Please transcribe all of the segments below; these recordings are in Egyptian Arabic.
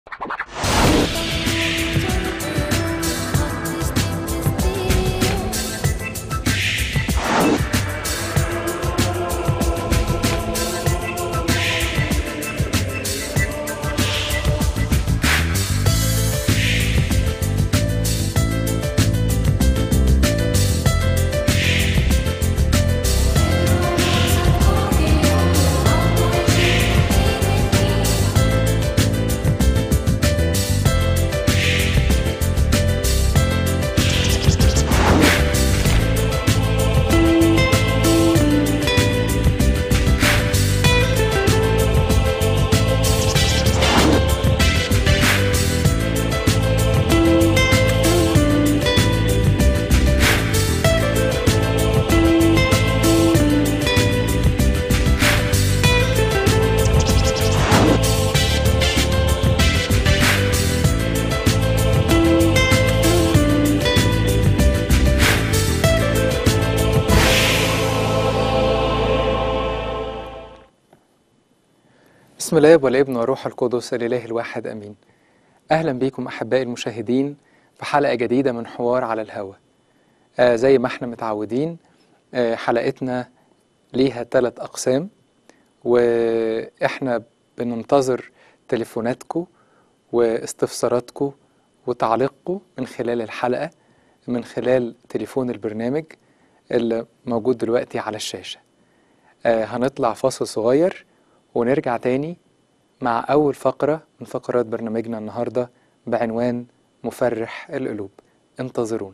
بسم الله والابن والروح القدس الإله الواحد أمين أهلا بكم أحبائي المشاهدين في حلقة جديدة من حوار على الهوى آه زي ما احنا متعودين آه حلقتنا ليها ثلاث أقسام وإحنا بننتظر تليفوناتكم واستفساراتكم وتعليقكم من خلال الحلقة من خلال تليفون البرنامج اللي موجود دلوقتي على الشاشة آه هنطلع فاصل صغير ونرجع تاني مع أول فقرة من فقرات برنامجنا النهاردة بعنوان مفرح القلوب انتظرونا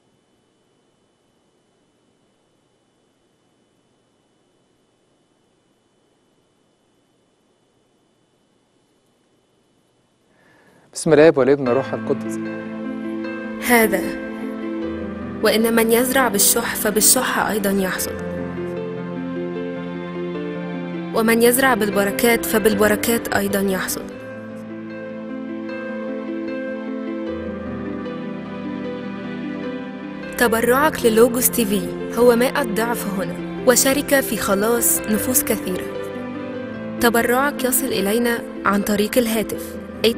بسم الله والابن والروح القدس هذا وإن من يزرع بالشح فبالشح أيضا يحصد ومن يزرع بالبركات فبالبركات أيضا يحصد تبرعك للوجوس تي في هو مائة ضعف هنا وشركة في خلاص نفوس كثيرة تبرعك يصل إلينا عن طريق الهاتف 818-342-3388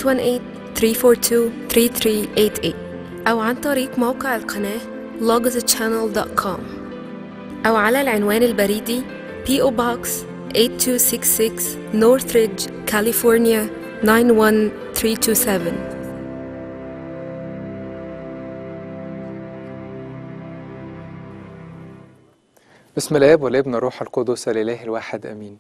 أو عن طريق موقع القناة logos.channel.com أو على العنوان البريدي PO Box 8266 Northridge, California 91327 بسم الاب والابن والروح القدس الاله الواحد امين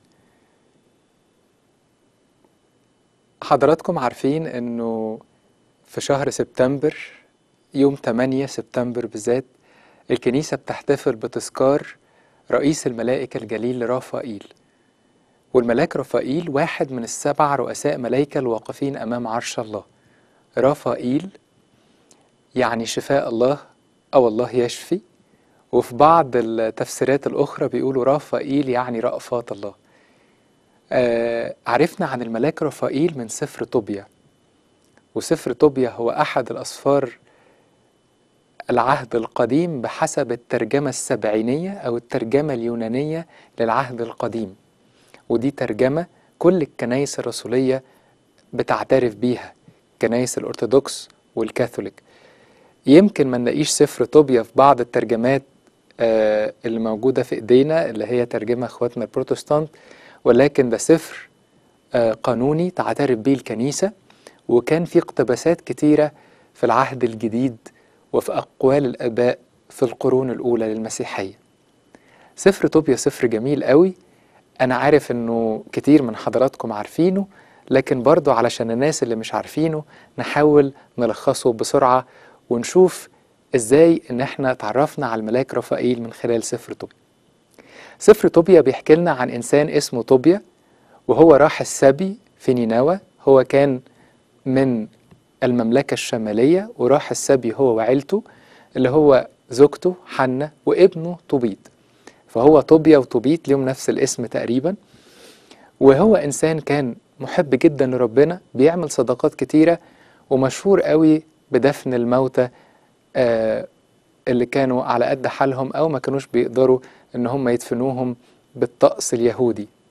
حضراتكم عارفين انه في شهر سبتمبر يوم 8 سبتمبر بالذات الكنيسة بتحتفل بتذكار رئيس الملائكة الجليل رافائيل والملاك رافائيل واحد من السبع رؤساء ملائكة الواقفين أمام عرش الله رافائيل يعني شفاء الله أو الله يشفي وفي بعض التفسيرات الأخرى بيقولوا رافائيل يعني رأفات الله آه عرفنا عن الملاك رافائيل من سفر طوبيا وسفر طوبيا هو أحد الأسفار العهد القديم بحسب الترجمة السبعينية أو الترجمة اليونانية للعهد القديم ودي ترجمة كل الكنائس الرسولية بتعترف بيها كنائس الأرثوذكس والكاثوليك يمكن ما نلاقيش سفر طوبيا في بعض الترجمات آه اللي موجودة في إيدينا اللي هي ترجمة إخواتنا البروتستانت ولكن ده سفر آه قانوني تعترف بيه الكنيسة وكان في اقتباسات كتيرة في العهد الجديد وفي أقوال الآباء في القرون الأولى للمسيحية سفر طوبيا سفر جميل قوي أنا عارف إنه كتير من حضراتكم عارفينه لكن برضو علشان الناس اللي مش عارفينه نحاول نلخصه بسرعة ونشوف إزاي إن إحنا تعرفنا على الملاك رفائيل من خلال سفر طوبيا سفر طوبيا بيحكي لنا عن إنسان اسمه طوبيا وهو راح السبي في نينوى هو كان من المملكة الشمالية وراح السبي هو وعيلته اللي هو زوجته حنة وابنه طوبيت فهو طوبيا وطوبيت ليهم نفس الاسم تقريبا وهو إنسان كان محب جدا لربنا بيعمل صداقات كتيرة ومشهور قوي بدفن الموتى آه اللي كانوا على قد حالهم أو ما كانوش بيقدروا إن هم يدفنوهم بالطقس اليهودي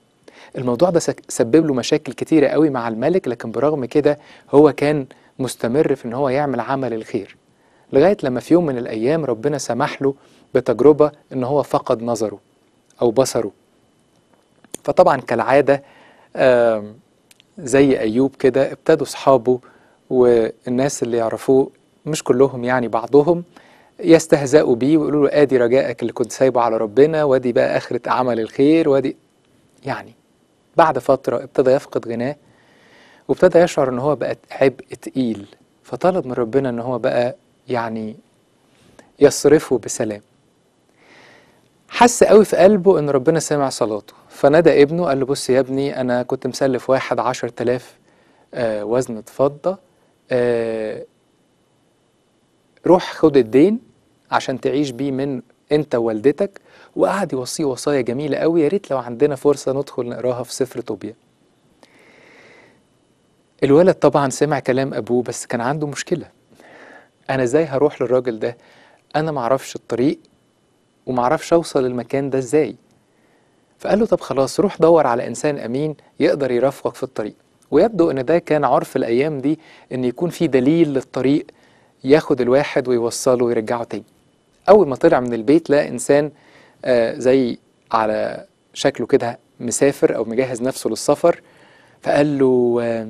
الموضوع ده سك- سبب له مشاكل كتيرة قوي مع الملك لكن برغم كده هو كان مستمر في ان هو يعمل عمل الخير لغاية لما في يوم من الأيام ربنا سمح له بتجربة ان هو فقد نظره أو بصره فطبعا كالعادة آم، زي أيوب كده ابتدوا أصحابه والناس اللي يعرفوه مش كلهم يعني بعضهم يستهزئوا بيه ويقولوا له ادي رجائك اللي كنت سايبه على ربنا وادي بقى اخرة عمل الخير وادي يعني بعد فترة ابتدى يفقد غناه وابتدى يشعر ان هو بقى عبء تقيل فطلب من ربنا ان هو بقى يعني يصرفه بسلام حس قوي في قلبه ان ربنا سمع صلاته فنادى ابنه قال له بص يا ابني انا كنت مسلف واحد عشر تلاف آه وزنة فضة آه روح خد الدين عشان تعيش بيه من انت ووالدتك وقعد يوصيه وصايا جميلة قوي يا ريت لو عندنا فرصة ندخل نقراها في سفر طوبيا الولد طبعا سمع كلام ابوه بس كان عنده مشكلة انا ازاي هروح للراجل ده انا معرفش الطريق ومعرفش اوصل المكان ده ازاي فقال له طب خلاص روح دور على انسان امين يقدر يرافقك في الطريق ويبدو ان ده كان عرف الايام دي ان يكون في دليل للطريق ياخد الواحد ويوصله ويرجعه تاني اول ما طلع من البيت لقى انسان آه زي على شكله كده مسافر او مجهز نفسه للسفر فقال له آه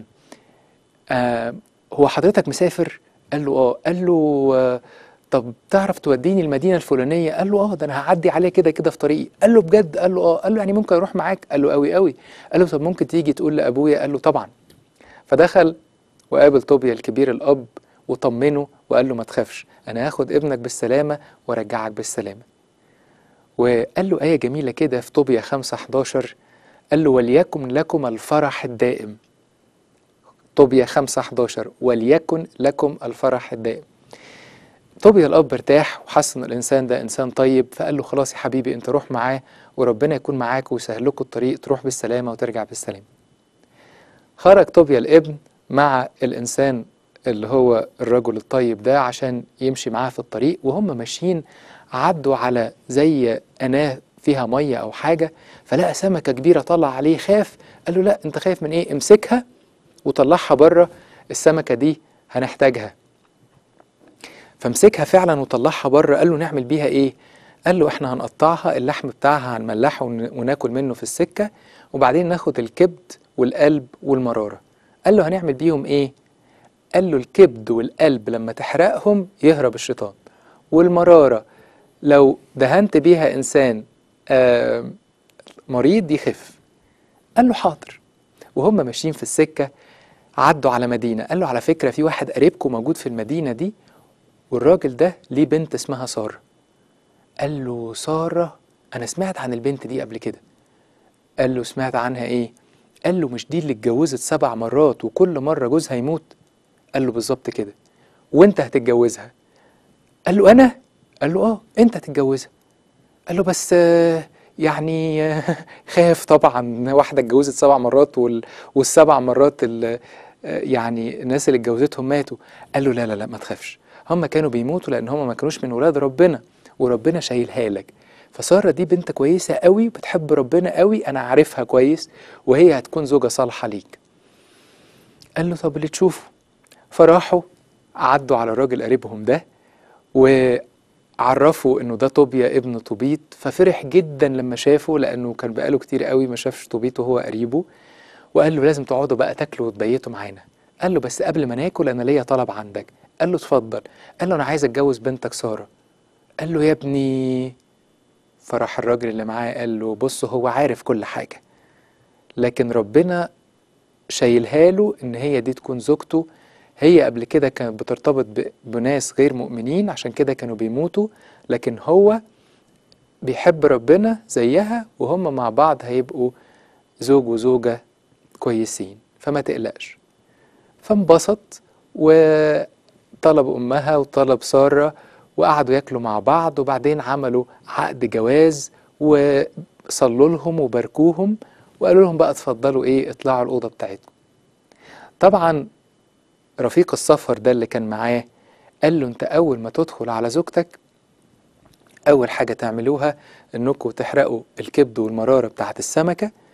آه هو حضرتك مسافر قال له اه قال له آه طب تعرف توديني المدينه الفلانيه قال له اه ده انا هعدي عليه كده كده في طريقي قال له بجد قال له اه قال له يعني ممكن اروح معاك قال له قوي قوي قال له طب ممكن تيجي تقول لابويا قال له طبعا فدخل وقابل طوبيا الكبير الاب وطمنه وقال له ما تخافش انا هاخد ابنك بالسلامه وارجعك بالسلامه وقال له ايه جميله كده في طوبيا 5 11 قال له وليكن لكم الفرح الدائم طوبيا 5 11 وليكن لكم الفرح الدائم طوبيا الاب ارتاح وحس ان الانسان ده انسان طيب فقال له خلاص يا حبيبي انت روح معاه وربنا يكون معاك ويسهل لكم الطريق تروح بالسلامه وترجع بالسلامه خرج طوبيا الابن مع الانسان اللي هو الرجل الطيب ده عشان يمشي معاه في الطريق وهم ماشيين عدوا على زي قناه فيها ميه او حاجه فلقى سمكه كبيره طلع عليه خاف قال له لا انت خايف من ايه امسكها وطلعها بره السمكه دي هنحتاجها فمسكها فعلا وطلعها بره قال له نعمل بيها ايه قال له احنا هنقطعها اللحم بتاعها هنملحه ون- وناكل منه في السكه وبعدين ناخد الكبد والقلب والمراره قال له هنعمل بيهم ايه قال له الكبد والقلب لما تحرقهم يهرب الشيطان والمراره لو دهنت بيها انسان آه مريض يخف قال له حاضر وهم ماشيين في السكه عدوا على مدينه قال له على فكره في واحد قريبكم موجود في المدينه دي والراجل ده ليه بنت اسمها سارة قال له سارة أنا سمعت عن البنت دي قبل كده قال له سمعت عنها إيه قال له مش دي اللي اتجوزت سبع مرات وكل مرة جوزها يموت قال له بالظبط كده وانت هتتجوزها قال له أنا قال له آه انت هتتجوزها قال له بس آه، يعني آه، خاف طبعا واحدة اتجوزت سبع مرات وال... والسبع مرات ال... آه، يعني الناس اللي اتجوزتهم ماتوا قال له لا لا لا ما تخافش هم كانوا بيموتوا لان هم ما كانوش من ولاد ربنا وربنا شايلها لك فسارة دي بنت كويسة قوي بتحب ربنا قوي انا عارفها كويس وهي هتكون زوجة صالحة ليك قال له طب اللي تشوفه فراحوا عدوا على الراجل قريبهم ده وعرفوا انه ده طوبيا ابن طوبيت ففرح جدا لما شافه لانه كان بقاله كتير قوي ما شافش طوبيت وهو قريبه وقال له لازم تقعدوا بقى تاكلوا وتبيتوا معانا قال له بس قبل ما ناكل انا ليا طلب عندك قال له اتفضل قال له انا عايز اتجوز بنتك ساره قال له يا ابني فراح الراجل اللي معاه قال له بص هو عارف كل حاجه لكن ربنا شايلها له ان هي دي تكون زوجته هي قبل كده كانت بترتبط ب- بناس غير مؤمنين عشان كده كانوا بيموتوا لكن هو بيحب ربنا زيها وهم مع بعض هيبقوا زوج وزوجة كويسين فما تقلقش فانبسط وطلب أمها وطلب سارة وقعدوا ياكلوا مع بعض وبعدين عملوا عقد جواز وصلوا لهم وباركوهم وقالوا لهم بقى اتفضلوا ايه اطلعوا الأوضة بتاعتكم طبعا رفيق السفر ده اللي كان معاه قال له انت اول ما تدخل على زوجتك اول حاجة تعملوها انكم تحرقوا الكبد والمرارة بتاعت السمكة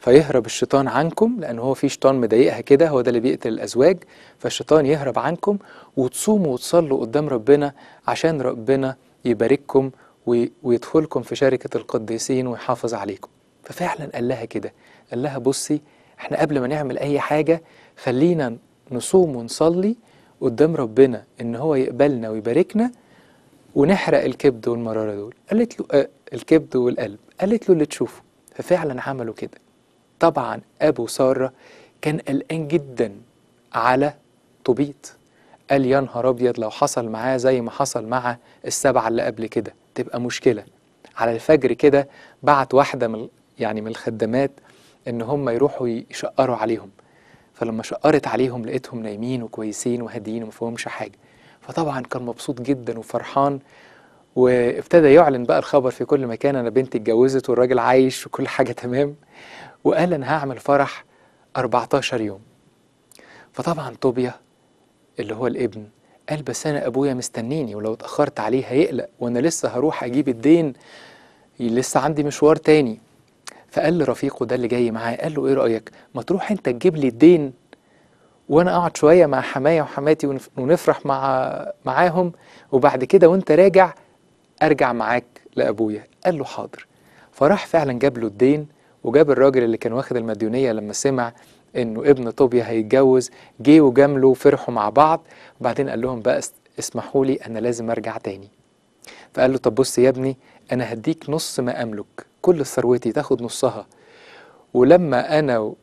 فيهرب الشيطان عنكم لأن هو في شيطان مضايقها كده هو ده اللي بيقتل الأزواج فالشيطان يهرب عنكم وتصوموا وتصلوا قدام ربنا عشان ربنا يبارككم وي- ويدخلكم في شركة القديسين ويحافظ عليكم ففعلا قال لها كده قال لها بصي احنا قبل ما نعمل أي حاجة خلينا نصوم ونصلي قدام ربنا إن هو يقبلنا ويباركنا ونحرق الكبد والمرارة دول قالت له آه الكبد والقلب قالت له اللي تشوفه ففعلا عملوا كده طبعا أبو سارة كان قلقان جدا على طبيط قال يا نهار أبيض لو حصل معاه زي ما حصل مع السبعة اللي قبل كده تبقى مشكلة على الفجر كده بعت واحدة من يعني من الخدامات إن هم يروحوا يشقروا عليهم فلما شقرت عليهم لقيتهم نايمين وكويسين وهاديين ومفهمش حاجة فطبعا كان مبسوط جدا وفرحان وابتدى يعلن بقى الخبر في كل مكان انا بنتي اتجوزت والراجل عايش وكل حاجه تمام وقال انا هعمل فرح 14 يوم فطبعا طوبيا اللي هو الابن قال بس انا ابويا مستنيني ولو اتاخرت عليه هيقلق وانا لسه هروح اجيب الدين لسه عندي مشوار تاني فقال لرفيقه ده اللي جاي معاه قال له ايه رايك ما تروح انت تجيب لي الدين وانا اقعد شويه مع حماية وحماتي ونف- ونفرح مع معاهم وبعد كده وانت راجع ارجع معاك لابويا قال له حاضر فراح فعلا جاب له الدين وجاب الراجل اللي كان واخد المديونيه لما سمع انه ابن طوبيا هيتجوز جه وجامله وفرحوا مع بعض وبعدين قال لهم بقى اس- اسمحوا لي انا لازم ارجع تاني فقال له طب بص يا ابني انا هديك نص ما املك كل ثروتي تاخد نصها ولما انا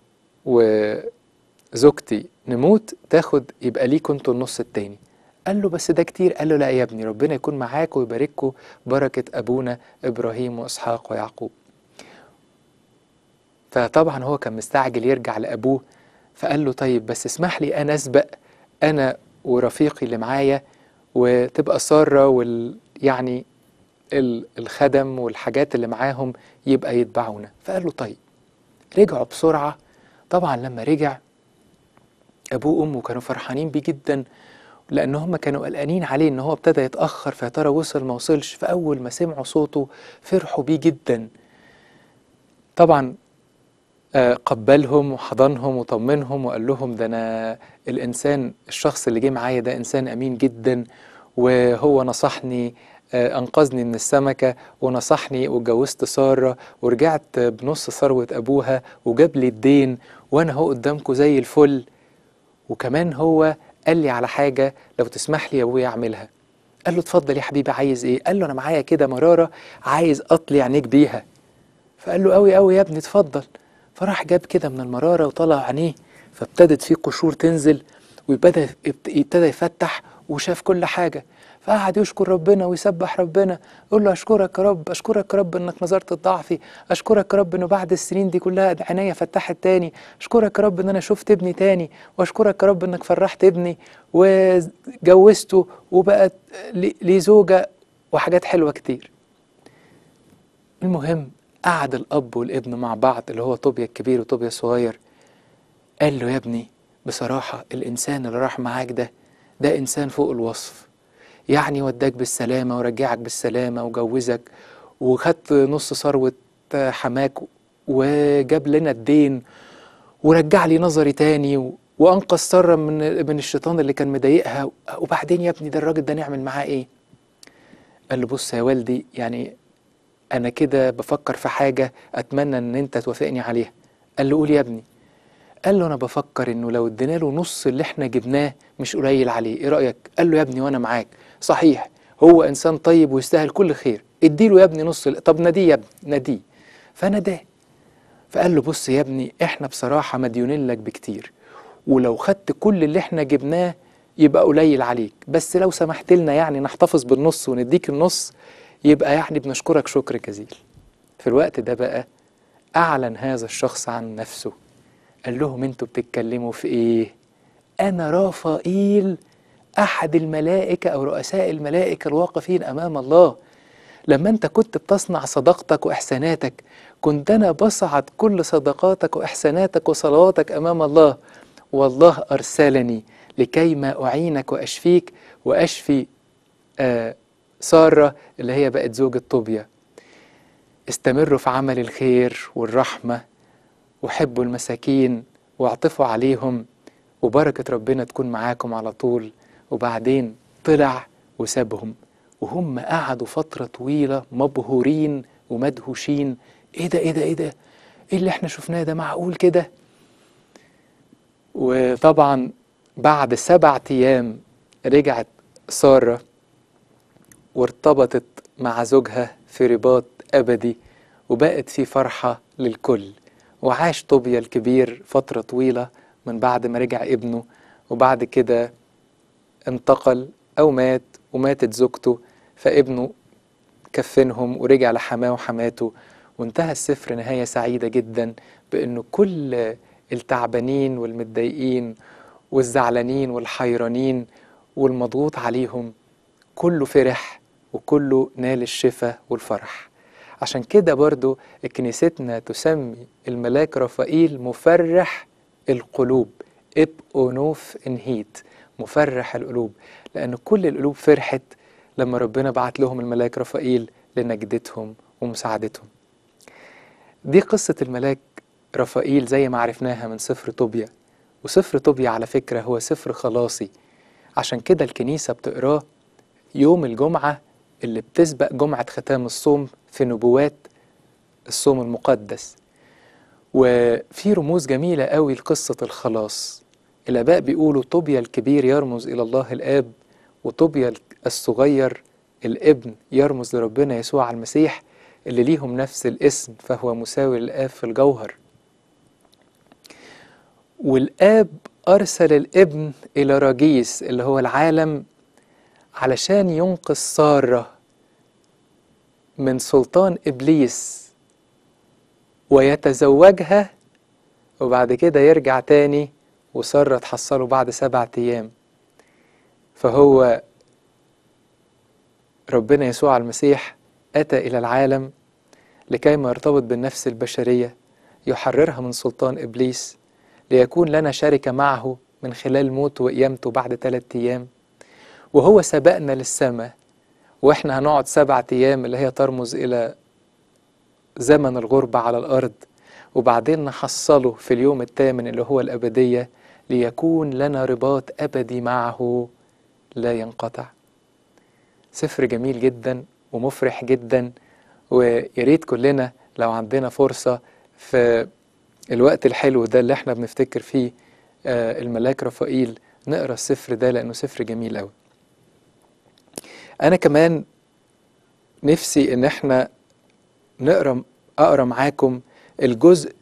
وزوجتي نموت تاخد يبقى ليك انتوا النص التاني قال له بس ده كتير قال له لا يا ابني ربنا يكون معاك ويبارككم بركة أبونا إبراهيم وإسحاق ويعقوب فطبعا هو كان مستعجل يرجع لأبوه فقال له طيب بس اسمح لي أنا أسبق أنا ورفيقي اللي معايا وتبقى سارة وال يعني ال- الخدم والحاجات اللي معاهم يبقى يتبعونا فقال له طيب رجعوا بسرعة طبعا لما رجع أبوه وأمه كانوا فرحانين بيه جدا لأن هم كانوا قلقانين عليه إن هو ابتدى يتأخر فيا ترى وصل ما وصلش فأول ما سمعوا صوته فرحوا بيه جدا طبعا آه، قبلهم وحضنهم وطمنهم وقال لهم ده أنا الإنسان الشخص اللي جه معايا ده إنسان أمين جدا وهو نصحني آه، أنقذني من السمكة ونصحني واتجوزت سارة ورجعت بنص ثروة أبوها وجاب لي الدين وأنا هو قدامكم زي الفل وكمان هو قال لي على حاجة لو تسمح لي يا أبويا أعملها قال له اتفضل يا حبيبي عايز إيه؟ قال له أنا معايا كده مرارة عايز أطلي عينيك بيها فقال له قوي قوي يا ابني اتفضل فراح جاب كده من المرارة وطلع عينيه فابتدت فيه قشور تنزل وابتدى ابتدى يفتح وشاف كل حاجة فقعد يشكر ربنا ويسبح ربنا يقول له أشكرك يا رب أشكرك يا رب إنك نظرت ضعفي أشكرك يا رب إنه بعد السنين دي كلها عينيا فتحت تاني أشكرك يا رب إن أنا شفت ابني تاني وأشكرك يا رب إنك فرحت ابني وجوزته وبقت لي لي زوجة وحاجات حلوة كتير المهم قعد الأب والابن مع بعض اللي هو طوبيا الكبير وطوبيا الصغير قال له يا ابني بصراحة الإنسان اللي راح معاك ده ده إنسان فوق الوصف يعني وداك بالسلامة ورجعك بالسلامة وجوزك وخدت نص ثروة حماك وجاب لنا الدين ورجع لي نظري تاني و- وأنقذ سارة من من الشيطان اللي كان مضايقها وبعدين يا ابني ده الراجل ده نعمل معاه إيه؟ قال له بص يا والدي يعني أنا كده بفكر في حاجة أتمنى إن أنت توافقني عليها قال له قول يا ابني قال له أنا بفكر إنه لو ادينا له نص اللي إحنا جبناه مش قليل عليه إيه رأيك؟ قال له يا ابني وأنا معاك صحيح هو إنسان طيب ويستاهل كل خير اديله يا ابني نص ال- طب ناديه يا ابني ناديه فناداه فقال له بص يا ابني إحنا بصراحة مديونين لك بكتير ولو خدت كل اللي إحنا جبناه يبقى قليل عليك بس لو سمحت لنا يعني نحتفظ بالنص ونديك النص يبقى يعني بنشكرك شكر جزيل في الوقت ده بقى أعلن هذا الشخص عن نفسه قال لهم انتوا بتتكلموا في ايه انا رافائيل احد الملائكه او رؤساء الملائكه الواقفين امام الله لما انت كنت بتصنع صداقتك واحساناتك كنت انا بصعد كل صدقاتك واحساناتك وصلواتك امام الله والله ارسلني لكي ما اعينك واشفيك واشفي آه ساره اللي هي بقت زوجة طوبيا استمروا في عمل الخير والرحمه وحبوا المساكين واعطفوا عليهم وبركة ربنا تكون معاكم على طول وبعدين طلع وسابهم وهم قعدوا فترة طويلة مبهورين ومدهوشين ايه ده ايه ده ايه ده ايه اللي احنا شفناه ده معقول كده وطبعا بعد سبعة ايام رجعت سارة وارتبطت مع زوجها في رباط أبدي وبقت في فرحة للكل وعاش طوبيا الكبير فترة طويلة من بعد ما رجع ابنه وبعد كده انتقل أو مات وماتت زوجته فابنه كفنهم ورجع لحماه وحماته وانتهى السفر نهاية سعيدة جدا بأنه كل التعبانين والمتضايقين والزعلانين والحيرانين والمضغوط عليهم كله فرح وكله نال الشفاء والفرح عشان كده برضو كنيستنا تسمي الملاك رفائيل مفرح القلوب اب اونوف انهيت مفرح القلوب لأن كل القلوب فرحت لما ربنا بعت لهم الملاك رفائيل لنجدتهم ومساعدتهم دي قصة الملاك رفائيل زي ما عرفناها من سفر طوبيا وسفر طوبيا على فكرة هو سفر خلاصي عشان كده الكنيسة بتقراه يوم الجمعة اللي بتسبق جمعة ختام الصوم في نبوات الصوم المقدس وفي رموز جميلة قوي لقصة الخلاص الآباء بيقولوا طوبيا الكبير يرمز إلى الله الآب وطوبيا الصغير الابن يرمز لربنا يسوع المسيح اللي ليهم نفس الاسم فهو مساوي للآب في الجوهر والآب أرسل الابن إلى راجيس اللي هو العالم علشان ينقذ سارة من سلطان إبليس ويتزوجها وبعد كده يرجع تاني وسارة تحصله بعد سبعة أيام فهو ربنا يسوع المسيح أتى إلى العالم لكي ما يرتبط بالنفس البشرية يحررها من سلطان إبليس ليكون لنا شركة معه من خلال موته وقيامته بعد ثلاثة أيام وهو سبقنا للسماء وإحنا هنقعد سبعة أيام اللي هي ترمز إلى زمن الغربة على الأرض وبعدين نحصله في اليوم الثامن اللي هو الأبدية ليكون لنا رباط أبدي معه لا ينقطع سفر جميل جدا ومفرح جدا وياريت كلنا لو عندنا فرصة في الوقت الحلو ده اللي احنا بنفتكر فيه آه الملاك رفائيل نقرا السفر ده لأنه سفر جميل أوي أنا كمان نفسي إن احنا نقرا أقرا معاكم الجزء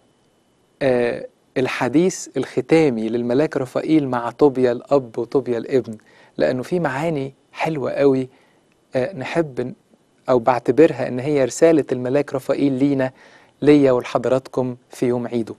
آه الحديث الختامي للملاك رفائيل مع طوبيا الأب وطوبيا الابن لأنه في معاني حلوة قوي آه نحب أو بعتبرها إن هي رسالة الملاك رفائيل لينا ليا ولحضراتكم في يوم عيده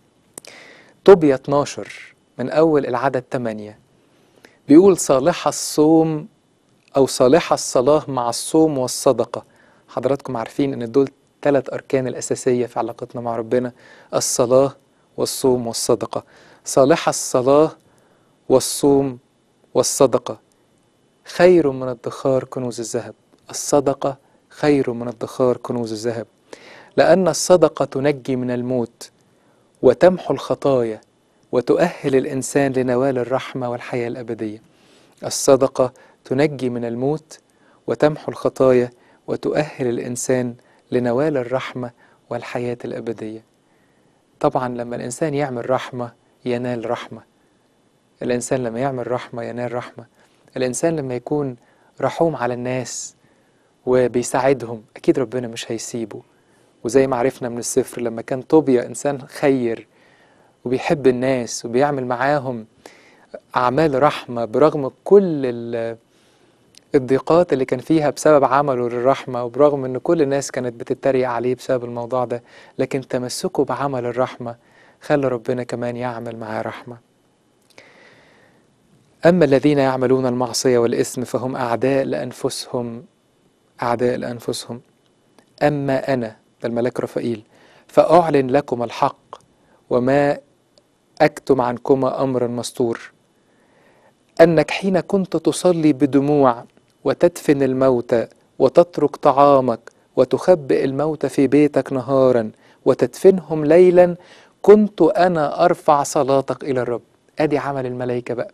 طوبيا 12 من أول العدد 8 بيقول صالح الصوم أو صالح الصلاة مع الصوم والصدقة حضراتكم عارفين إن دول ثلاث أركان الأساسية في علاقتنا مع ربنا الصلاة والصوم والصدقة صالح الصلاة والصوم والصدقة خير من ادخار كنوز الذهب الصدقة خير من ادخار كنوز الذهب لأن الصدقة تنجي من الموت وتمحو الخطايا وتؤهل الإنسان لنوال الرحمة والحياة الأبدية الصدقة تنجي من الموت وتمحو الخطايا وتؤهل الإنسان لنوال الرحمة والحياة الأبدية طبعا لما الإنسان يعمل رحمة ينال رحمة الإنسان لما يعمل رحمة ينال رحمة الإنسان لما يكون رحوم على الناس وبيساعدهم أكيد ربنا مش هيسيبه وزي ما عرفنا من السفر لما كان طوبيا إنسان خير وبيحب الناس وبيعمل معاهم أعمال رحمة برغم كل الضيقات اللي كان فيها بسبب عمله للرحمة وبرغم إن كل الناس كانت بتتريق عليه بسبب الموضوع ده لكن تمسكه بعمل الرحمة خلى ربنا كمان يعمل معاه رحمة أما الذين يعملون المعصية والإثم فهم أعداء لأنفسهم أعداء لأنفسهم أما أنا ده الملاك رفائيل فأعلن لكم الحق وما أكتم عنكما أمرا مستور أنك حين كنت تصلي بدموع وتدفن الموتى وتترك طعامك وتخبئ الموت في بيتك نهارا وتدفنهم ليلا كنت أنا أرفع صلاتك إلى الرب أدي عمل الملائكة بقى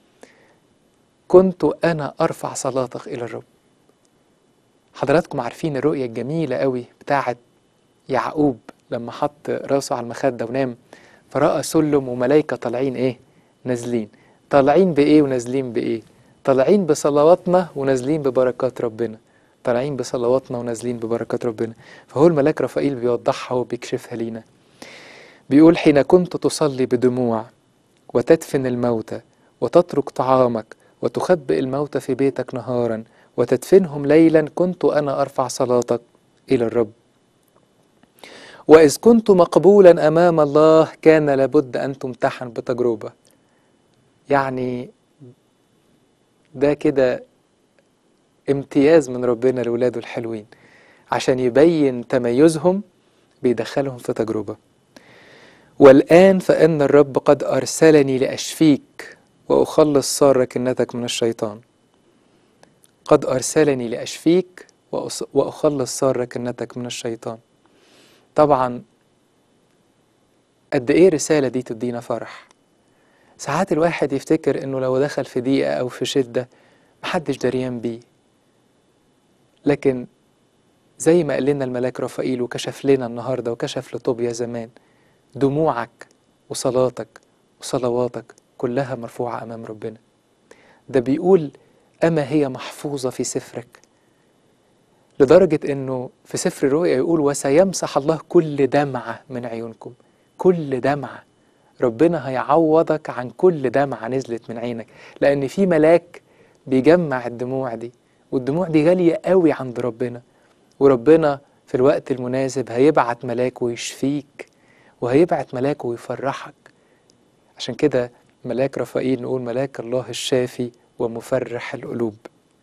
كنت أنا أرفع صلاتك إلى الرب حضراتكم عارفين الرؤية الجميلة قوي بتاعت يعقوب لما حط راسه على المخدة ونام فرأى سلم وملائكة طالعين إيه نازلين طالعين بإيه ونازلين بإيه طالعين بصلواتنا ونازلين ببركات ربنا طالعين بصلواتنا ونازلين ببركات ربنا فهو الملاك رفائيل بيوضحها وبيكشفها لينا بيقول حين كنت تصلي بدموع وتدفن الموتى وتترك طعامك وتخبئ الموتى في بيتك نهارا وتدفنهم ليلا كنت أنا أرفع صلاتك إلى الرب وإذ كنت مقبولا أمام الله كان لابد أن تمتحن بتجربة يعني ده كده امتياز من ربنا لولاده الحلوين عشان يبين تميزهم بيدخلهم في تجربة والآن فإن الرب قد أرسلني لأشفيك وأخلص سار كنتك من الشيطان قد أرسلني لأشفيك وأص- وأخلص سار كنتك من الشيطان طبعا قد إيه الرسالة دي تدينا فرح ساعات الواحد يفتكر إنه لو دخل في ضيقة أو في شدة محدش دريان بيه لكن زي ما قال لنا الملاك رفائيل وكشف لنا النهارده وكشف لطوبيا زمان دموعك وصلاتك وصلواتك كلها مرفوعة أمام ربنا ده بيقول أما هي محفوظة في سفرك لدرجة إنه في سفر الرؤيا يقول وسيمسح الله كل دمعة من عيونكم كل دمعة ربنا هيعوضك عن كل دمعة نزلت من عينك لأن في ملاك بيجمع الدموع دي والدموع دي غالية قوي عند ربنا وربنا في الوقت المناسب هيبعت ملاك ويشفيك وهيبعت ملاك ويفرحك عشان كده ملاك رفائيل نقول ملاك الله الشافي ومفرح القلوب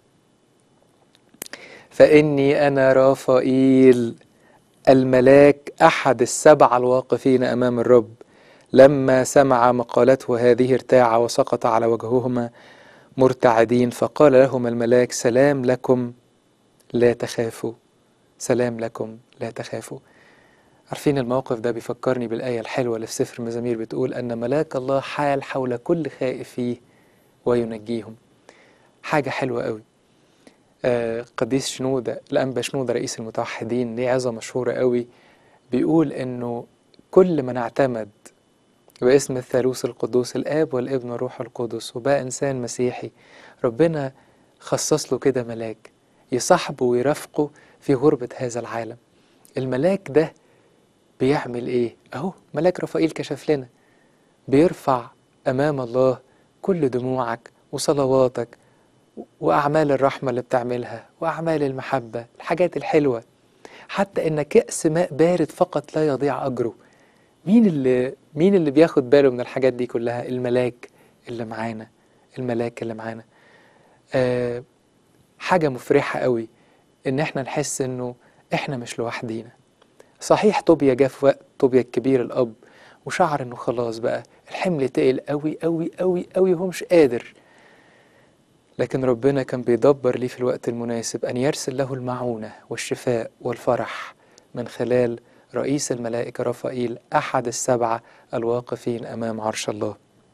فإني أنا رافائيل الملاك أحد السبعة الواقفين أمام الرب لما سمع مقالته هذه ارتاع وسقط على وجههما مرتعدين فقال لهما الملاك سلام لكم لا تخافوا سلام لكم لا تخافوا عارفين الموقف ده بيفكرني بالآية الحلوة اللي في سفر المزامير بتقول أن ملاك الله حال حول كل خائف فيه وينجيهم حاجة حلوة قوي آه قديس شنودة الأنبا شنودة رئيس المتوحدين ليه عظة مشهورة قوي بيقول إنه كل من اعتمد باسم الثالوث القدوس الآب والابن والروح القدس وبقى إنسان مسيحي ربنا خصص له كده ملاك يصاحبه ويرافقه في غربة هذا العالم الملاك ده بيعمل ايه اهو ملاك رفائيل كشف لنا بيرفع امام الله كل دموعك وصلواتك واعمال الرحمه اللي بتعملها واعمال المحبه الحاجات الحلوه حتى ان كأس ماء بارد فقط لا يضيع اجره مين اللي مين اللي بياخد باله من الحاجات دي كلها الملاك اللي معانا الملاك اللي معانا آه حاجه مفرحه قوي ان احنا نحس انه احنا مش لوحدينا صحيح طوبيا جه في وقت طوبيا الكبير الاب وشعر انه خلاص بقى الحمل تقل قوي قوي قوي قوي وهو مش قادر لكن ربنا كان بيدبر ليه في الوقت المناسب ان يرسل له المعونه والشفاء والفرح من خلال رئيس الملائكه رفائيل احد السبعه الواقفين امام عرش الله.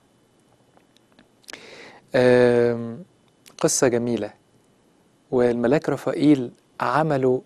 آم، قصه جميله والملاك رفائيل عملوا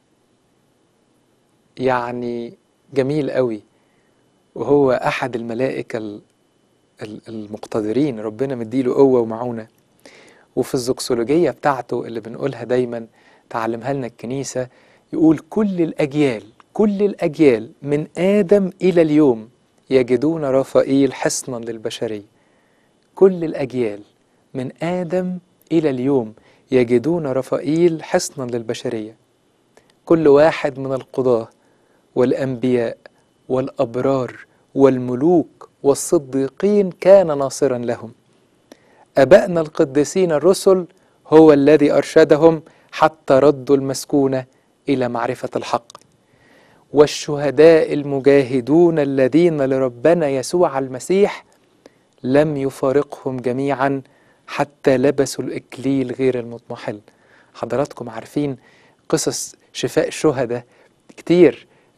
يعني جميل قوي وهو أحد الملائكة ال- ال- المقتدرين ربنا مديله قوة ومعونة وفي الزوكسولوجية بتاعته اللي بنقولها دايما تعلمها لنا الكنيسة يقول كل الأجيال كل الأجيال من آدم إلى اليوم يجدون رفائيل حصنا للبشرية كل الأجيال من آدم إلى اليوم يجدون رفائيل حصنا للبشرية كل واحد من القضاة والأنبياء والأبرار والملوك والصديقين كان ناصرا لهم أبائنا القديسين الرسل هو الذي أرشدهم حتى ردوا المسكونة إلى معرفة الحق والشهداء المجاهدون الذين لربنا يسوع المسيح لم يفارقهم جميعا حتى لبسوا الإكليل غير المضمحل حضراتكم عارفين قصص شفاء الشهداء كتير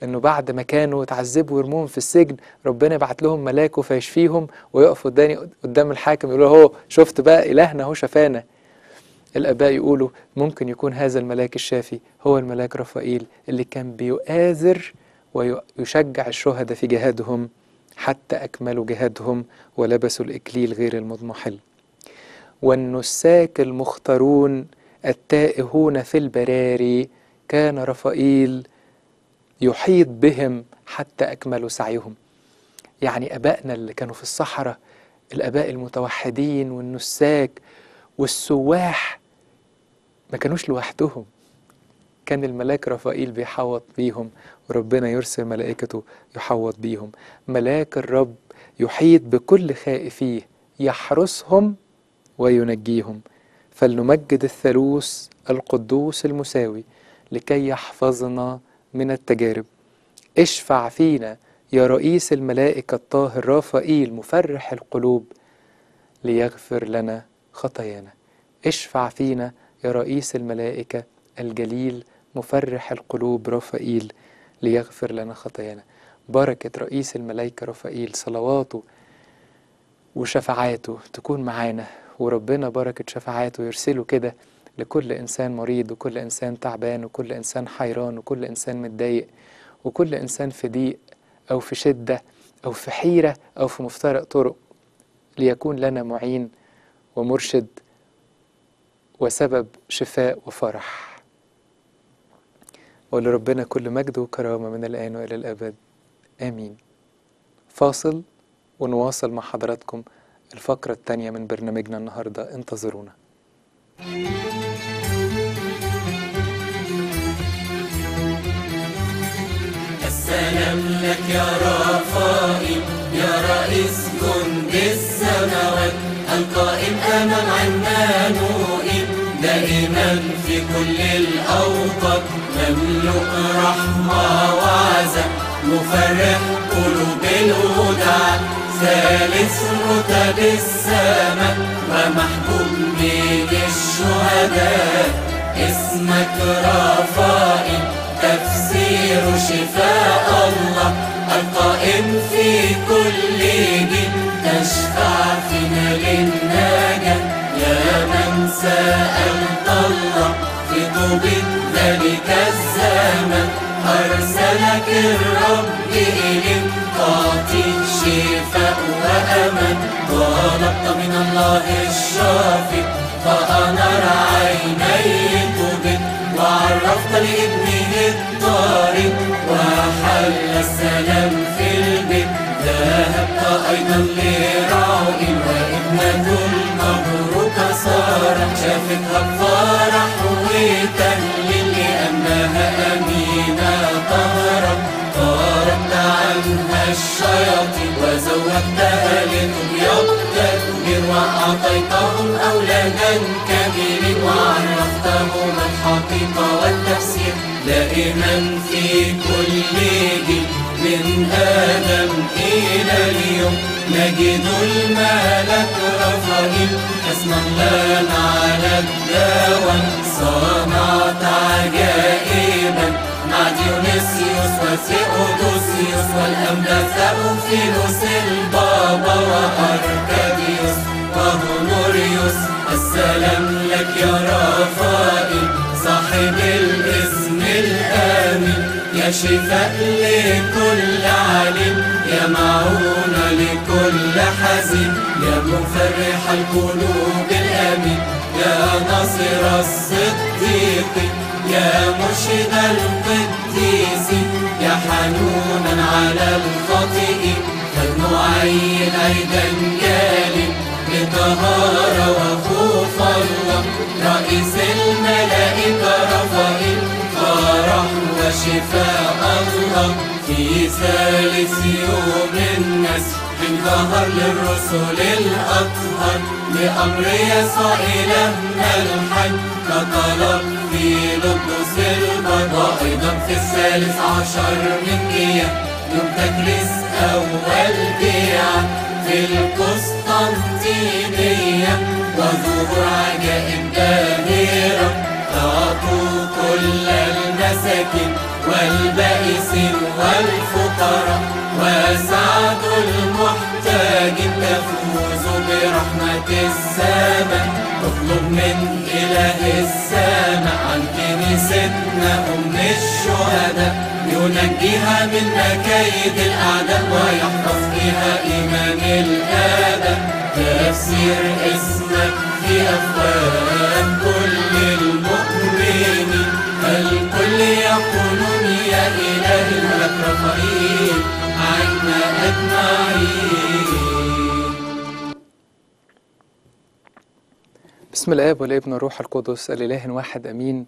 انه بعد ما كانوا اتعذبوا ويرموهم في السجن ربنا يبعت لهم ملاكه فيشفيهم ويقف قدامي قدام الحاكم يقول له هو شفت بقى الهنا هو شفانا الاباء يقولوا ممكن يكون هذا الملاك الشافي هو الملاك رفائيل اللي كان بيؤازر ويشجع الشهداء في جهادهم حتى اكملوا جهادهم ولبسوا الاكليل غير المضمحل والنساك المختارون التائهون في البراري كان رفائيل يحيط بهم حتى أكملوا سعيهم يعني أبائنا اللي كانوا في الصحراء الآباء المتوحدين والنساك والسواح ما كانوش لوحدهم كان الملاك رفائيل بيحوط بيهم وربنا يرسل ملائكته يحوط بيهم ملاك الرب يحيط بكل خائفيه يحرسهم وينجيهم فلنمجد الثالوث القدوس المساوي لكي يحفظنا من التجارب اشفع فينا يا رئيس الملائكة الطاهر رافائيل مفرح القلوب ليغفر لنا خطايانا اشفع فينا يا رئيس الملائكة الجليل مفرح القلوب رافائيل ليغفر لنا خطايانا بركة رئيس الملائكة رافائيل صلواته وشفاعاته تكون معانا وربنا بركة شفاعاته يرسله كده لكل إنسان مريض وكل إنسان تعبان وكل إنسان حيران وكل إنسان متضايق وكل إنسان في ضيق أو في شدة أو في حيرة أو في مفترق طرق ليكون لنا معين ومرشد وسبب شفاء وفرح ولربنا كل مجد وكرامة من الآن وإلى الأبد آمين فاصل ونواصل مع حضراتكم الفقرة الثانية من برنامجنا النهاردة انتظرونا السلام لك يا رفائيل يا رئيس جند السماوات القائم أمام عنانوئيل دائما في كل الأوقات مملوك رحمة وعزة مفرح قلوب الوداع ثالث رتب السماء ومحبوب من الشهداء اسمك رفائيل تفسير شفاء الله القائم في كل جيل تشفع فينا للنجاة يا من سألت الله في طوب ذلك الزمن أرسلك الرب إليك تعطي شفاء وأمل طلبت من الله الشافي فأنار عينيك بك وعرفت لابنه الطريق وحل السلام في البيت ذهبت أيضا لراعي وابنة المبروكة صارت شافتها بفرح وتهليل لأنها أمينة طهرت طردت عنها الشياطين وزوجتها لتبيض تدبير وأعطيتهم أولادا كاملين وعرفتهم الحقيقة والتفسير دائما في كل جيل من آدم إلى اليوم نجد الملك رفائيل حسنا لنا على الدوام صنعت عجائبا مع ديونيسيوس وثيودوسيوس والأملاك أوفيلوس البابا وأركاديوس وهونوريوس السلام لك يا رفائيل صاحب الاسم الآمن يا شفاء لكل عليم يا معونة لكل حزين يا مفرح القلوب الآمين يا ناصر الصديق يا مرشد القديسين يا حنونا على الخاطئين فالمعين أيضا جالب بطهارة وخوف الله رئيس الملائكة رفائيل فرح وشفاء الله في ثالث يوم النسر ظهر للرسل الأطهر لأمر يسوع إلهنا الحي كطلب في لبس البر وأيضا في الثالث عشر من إياه يوم تكريس أول بيعة في القسطنطينية وظهور عجائب باهرة تعطوا كل المساكين والبائسين والفقراء وسعد المحتاجين تفوز برحمة السماء اطلب من إله السماء عن كنيستنا أم الشهداء ينجيها من مكايد الأعداء ويحفظ بها إيمان الآباء تفسير اسمك في أفواه كل المؤمنين الكل يقولون يا إله الملك رفائيل عنا أجمعين بسم الآب والابن والروح القدس الإله واحد أمين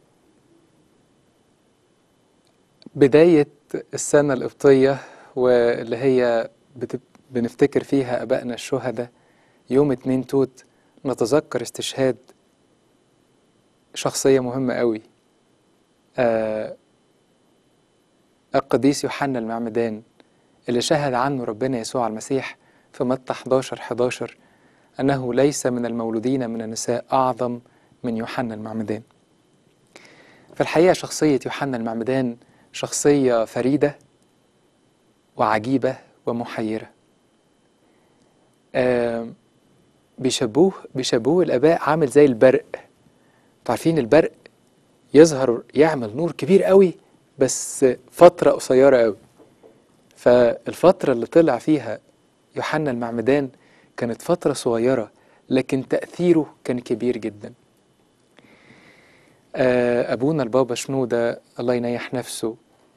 بداية السنة القبطية واللي هي بت- بنفتكر فيها أبائنا الشهداء يوم اتنين توت نتذكر استشهاد شخصية مهمة قوي آه القديس يوحنا المعمدان اللي شهد عنه ربنا يسوع المسيح في متى 11 11 أنه ليس من المولودين من النساء أعظم من يوحنا المعمدان في الحقيقة شخصية يوحنا المعمدان شخصية فريدة وعجيبة ومحيرة آه بيشبوه بيشبوه الآباء عامل زي البرق تعرفين البرق يظهر يعمل نور كبير قوي بس فترة قصيرة قوي فالفترة اللي طلع فيها يوحنا المعمدان كانت فترة صغيرة لكن تأثيره كان كبير جدا آه، أبونا البابا شنودة الله ينيح نفسه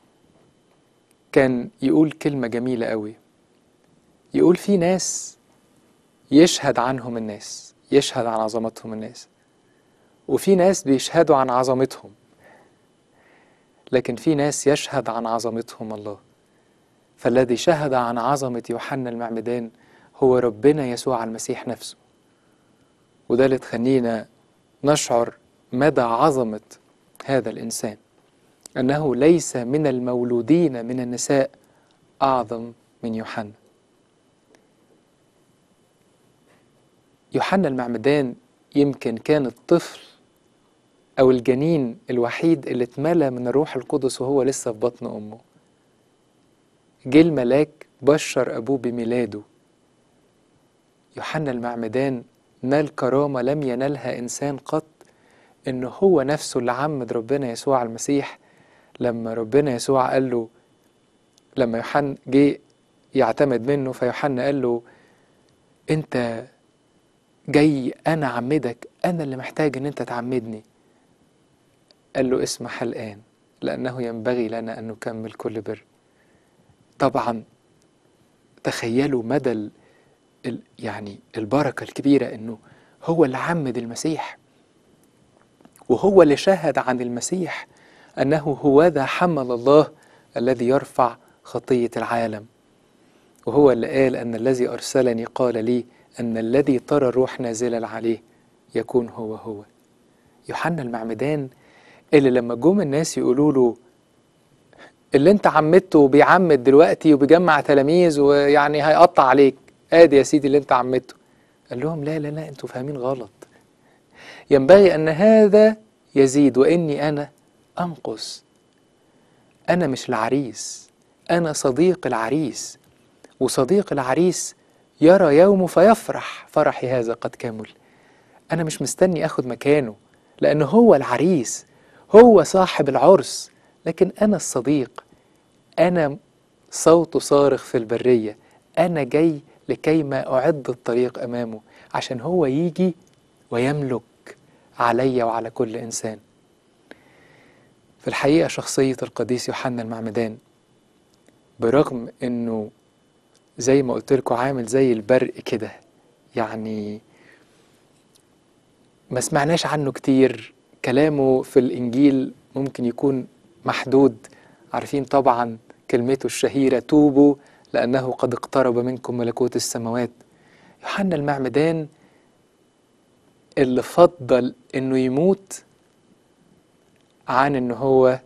كان يقول كلمة جميلة قوي يقول في ناس يشهد عنهم الناس يشهد عن عظمتهم الناس وفي ناس بيشهدوا عن عظمتهم لكن في ناس يشهد عن عظمتهم الله فالذي شهد عن عظمة يوحنا المعمدان هو ربنا يسوع المسيح نفسه وده اللي تخلينا نشعر مدى عظمة هذا الإنسان أنه ليس من المولودين من النساء أعظم من يوحنا يوحنا المعمدان يمكن كان الطفل أو الجنين الوحيد اللي اتملى من الروح القدس وهو لسه في بطن أمه جه الملاك بشر أبوه بميلاده يوحنا المعمدان نال كرامة لم ينالها إنسان قط إنه هو نفسه اللي عمد ربنا يسوع المسيح لما ربنا يسوع قال له لما يوحنا جه يعتمد منه فيوحنا قال له أنت جاي أنا أعمدك أنا اللي محتاج إن أنت تعمدني قال له اسمح الآن لأنه ينبغي لنا أن نكمل كل بر طبعا تخيلوا مدى ال ال يعني البركة الكبيرة إنه هو اللي عمد المسيح وهو اللي شهد عن المسيح أنه هو ذا حمل الله الذي يرفع خطية العالم وهو اللي قال أن الذي أرسلني قال لي أن الذي ترى الروح نازلا عليه يكون هو هو يوحنا المعمدان اللي لما جم الناس يقولوا له اللي انت عمدته وبيعمد دلوقتي وبيجمع تلاميذ ويعني هيقطع عليك ادي يا سيدي اللي انت عمدته قال لهم لا لا لا انتوا فاهمين غلط ينبغي ان هذا يزيد واني انا انقص انا مش العريس انا صديق العريس وصديق العريس يرى يومه فيفرح فرحي هذا قد كمل انا مش مستني اخد مكانه لان هو العريس هو صاحب العرس لكن انا الصديق انا صوت صارخ في البريه انا جاي لكي ما اعد الطريق امامه عشان هو يجي ويملك علي وعلى كل انسان في الحقيقه شخصيه القديس يوحنا المعمدان برغم انه زي ما قلت لكم عامل زي البرق كده يعني ما سمعناش عنه كتير كلامه في الإنجيل ممكن يكون محدود عارفين طبعا كلمته الشهيرة توبوا لأنه قد اقترب منكم ملكوت السماوات يوحنا المعمدان اللي فضل انه يموت عن ان هو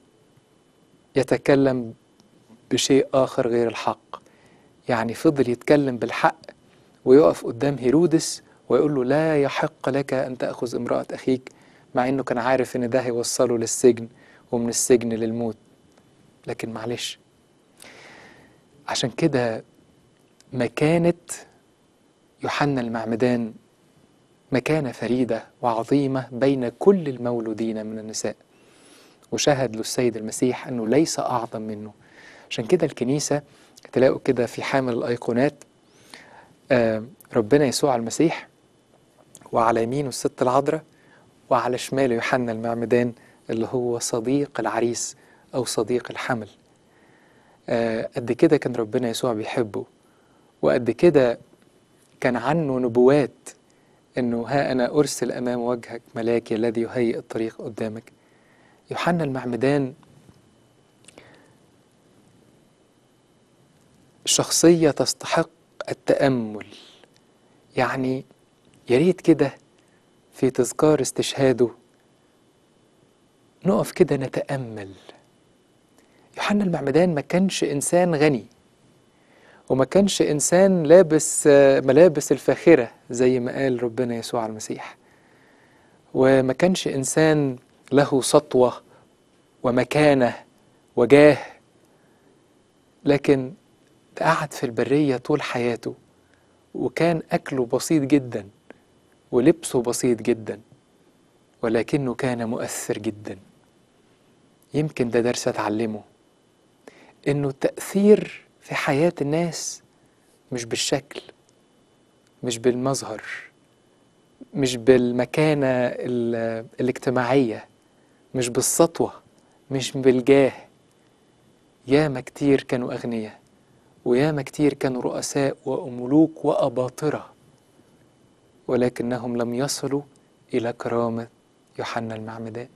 يتكلم بشيء آخر غير الحق يعني فضل يتكلم بالحق ويقف قدام هيرودس ويقول له لا يحق لك أن تأخذ امرأة أخيك مع إنه كان عارف إن ده هيوصله للسجن ومن السجن للموت لكن معلش عشان كده مكانة يوحنا المعمدان مكانة فريدة وعظيمة بين كل المولودين من النساء وشهد له السيد المسيح أنه ليس أعظم منه عشان كده الكنيسة تلاقوا كده في حامل الأيقونات آه ربنا يسوع المسيح وعلى يمينه الست العذراء وعلى شماله يوحنا المعمدان اللي هو صديق العريس أو صديق الحمل آه قد كده كان ربنا يسوع بيحبه وقد كده كان عنه نبوات انه ها انا ارسل امام وجهك ملاكي الذي يهيئ الطريق قدامك يوحنا المعمدان شخصية تستحق التأمل يعني يا ريت كده في تذكار استشهاده نقف كده نتأمل يوحنا المعمدان ما كانش إنسان غني وما كانش إنسان لابس ملابس الفاخرة زي ما قال ربنا يسوع المسيح وما كانش إنسان له سطوة ومكانة وجاه لكن قعد في البرية طول حياته وكان أكله بسيط جدا ولبسه بسيط جدا ولكنه كان مؤثر جدا يمكن ده درس أتعلمه إنه التأثير في حياة الناس مش بالشكل مش بالمظهر مش بالمكانة الاجتماعية مش بالسطوة مش بالجاه ياما كتير كانوا أغنياء وياما كتير كانوا رؤساء وملوك وأباطرة ولكنهم لم يصلوا إلى كرامة يوحنا المعمدان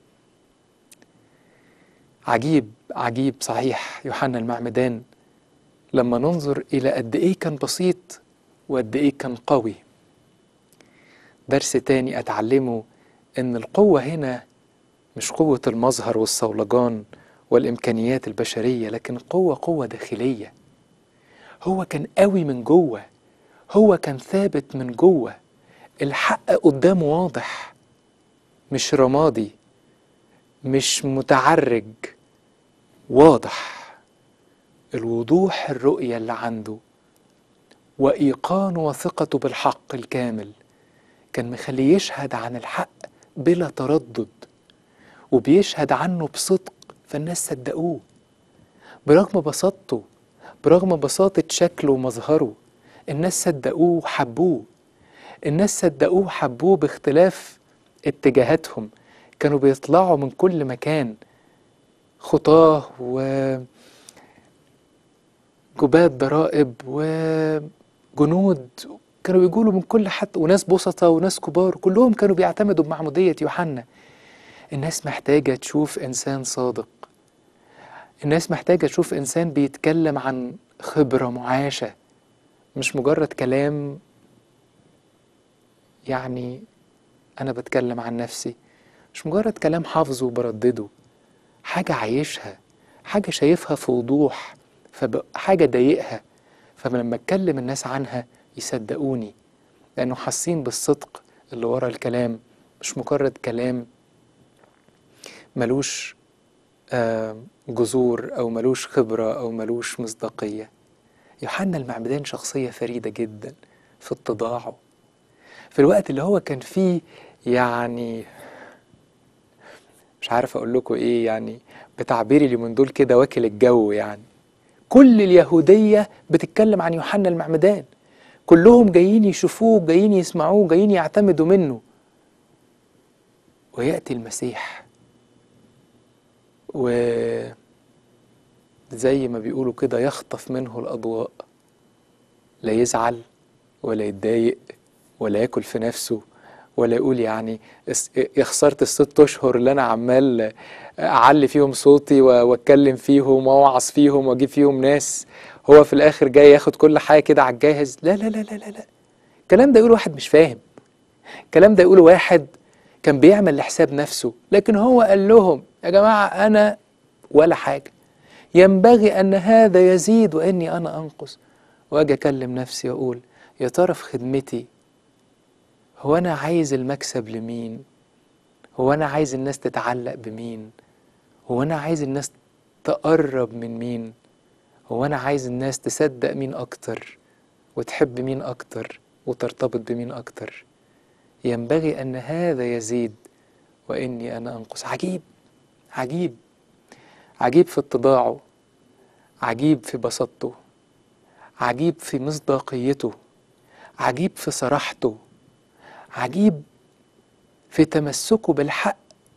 عجيب عجيب صحيح يوحنا المعمدان لما ننظر إلى قد إيه كان بسيط وقد إيه كان قوي درس تاني أتعلمه إن القوة هنا مش قوة المظهر والصولجان والإمكانيات البشرية لكن قوة قوة داخلية هو كان قوي من جوه هو كان ثابت من جوه الحق قدامه واضح مش رمادي مش متعرج واضح الوضوح الرؤية اللي عنده وإيقانه وثقته بالحق الكامل كان مخليه يشهد عن الحق بلا تردد وبيشهد عنه بصدق فالناس صدقوه برغم بساطته برغم بساطة شكله ومظهره الناس صدقوه وحبوه الناس صدقوه وحبوه باختلاف اتجاهاتهم كانوا بيطلعوا من كل مكان خطاه و جبات ضرائب وجنود كانوا بيقولوا من كل حد وناس بسطة وناس كبار كلهم كانوا بيعتمدوا بمعمودية يوحنا الناس محتاجة تشوف إنسان صادق الناس محتاجة تشوف إنسان بيتكلم عن خبرة معاشة مش مجرد كلام يعني أنا بتكلم عن نفسي مش مجرد كلام حافظه وبردده حاجة عايشها حاجة شايفها في وضوح فحاجة ضايقها فلما اتكلم الناس عنها يصدقوني لأنه حاسين بالصدق اللي ورا الكلام مش مجرد كلام ملوش آه جذور أو ملوش خبرة أو ملوش مصداقية يوحنا المعمدان شخصية فريدة جدا في اتضاعه في الوقت اللي هو كان فيه يعني مش عارف أقول لكم إيه يعني بتعبيري اليومين دول كده واكل الجو يعني كل اليهودية بتتكلم عن يوحنا المعمدان كلهم جايين يشوفوه جايين يسمعوه جايين يعتمدوا منه ويأتي المسيح و زي ما بيقولوا كده يخطف منه الأضواء لا يزعل ولا يتضايق ولا ياكل في نفسه ولا يقول يعني يا خسرت الست اشهر اللي انا عمال اعلي فيهم صوتي واتكلم فيهم واوعظ فيهم واجيب فيهم ناس هو في الاخر جاي ياخد كل حاجه كده على الجاهز لا لا لا لا لا لا الكلام ده يقوله واحد مش فاهم الكلام ده يقوله واحد كان بيعمل لحساب نفسه لكن هو قال لهم يا جماعه انا ولا حاجه ينبغي ان هذا يزيد واني انا انقص واجي اكلم نفسي واقول يا ترى في خدمتي هو أنا عايز المكسب لمين؟ هو أنا عايز الناس تتعلق بمين؟ هو أنا عايز الناس تقرب من مين هو أنا عايز الناس تصدق مين أكتر وتحب مين أكتر وترتبط بمين أكتر ينبغي أن هذا يزيد وإني أنا أنقص عجيب عجيب عجيب في اتضاعه عجيب في بساطته عجيب في مصداقيته عجيب في صراحته عجيب في تمسكه بالحق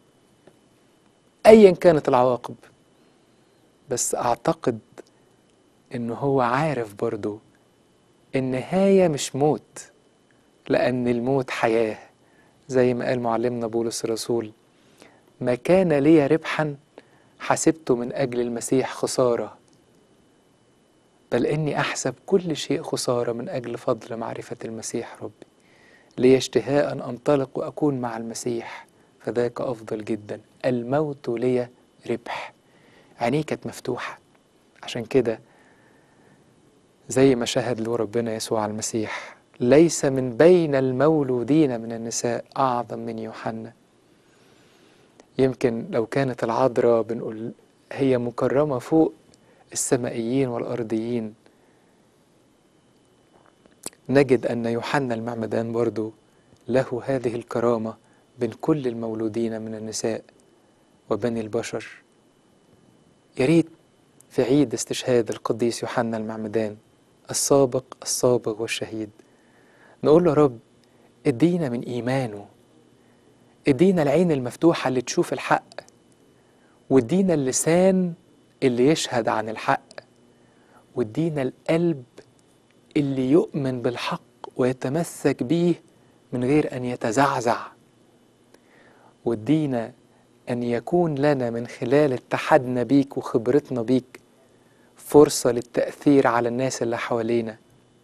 ايا كانت العواقب بس اعتقد ان هو عارف برضو النهاية مش موت لأن الموت حياة زي ما قال معلمنا بولس الرسول ما كان لي ربحا حسبته من أجل المسيح خسارة بل إني أحسب كل شيء خسارة من أجل فضل معرفة المسيح ربي لي اشتهاء أن أنطلق وأكون مع المسيح فذاك أفضل جدا الموت لي ربح عينيه كانت مفتوحة عشان كده زي ما شهد له ربنا يسوع المسيح ليس من بين المولودين من النساء أعظم من يوحنا يمكن لو كانت العذراء بنقول هي مكرمة فوق السمائيين والأرضيين نجد أن يوحنا المعمدان برضو له هذه الكرامة بين كل المولودين من النساء وبني البشر يا ريت في عيد استشهاد القديس يوحنا المعمدان السابق السابق والشهيد نقول له يا رب ادينا من إيمانه ادينا العين المفتوحة اللي تشوف الحق وادينا اللسان اللي يشهد عن الحق وادينا القلب اللي يؤمن بالحق ويتمسك بيه من غير أن يتزعزع وادينا أن يكون لنا من خلال اتحادنا بيك وخبرتنا بيك فرصة للتأثير على الناس اللي حوالينا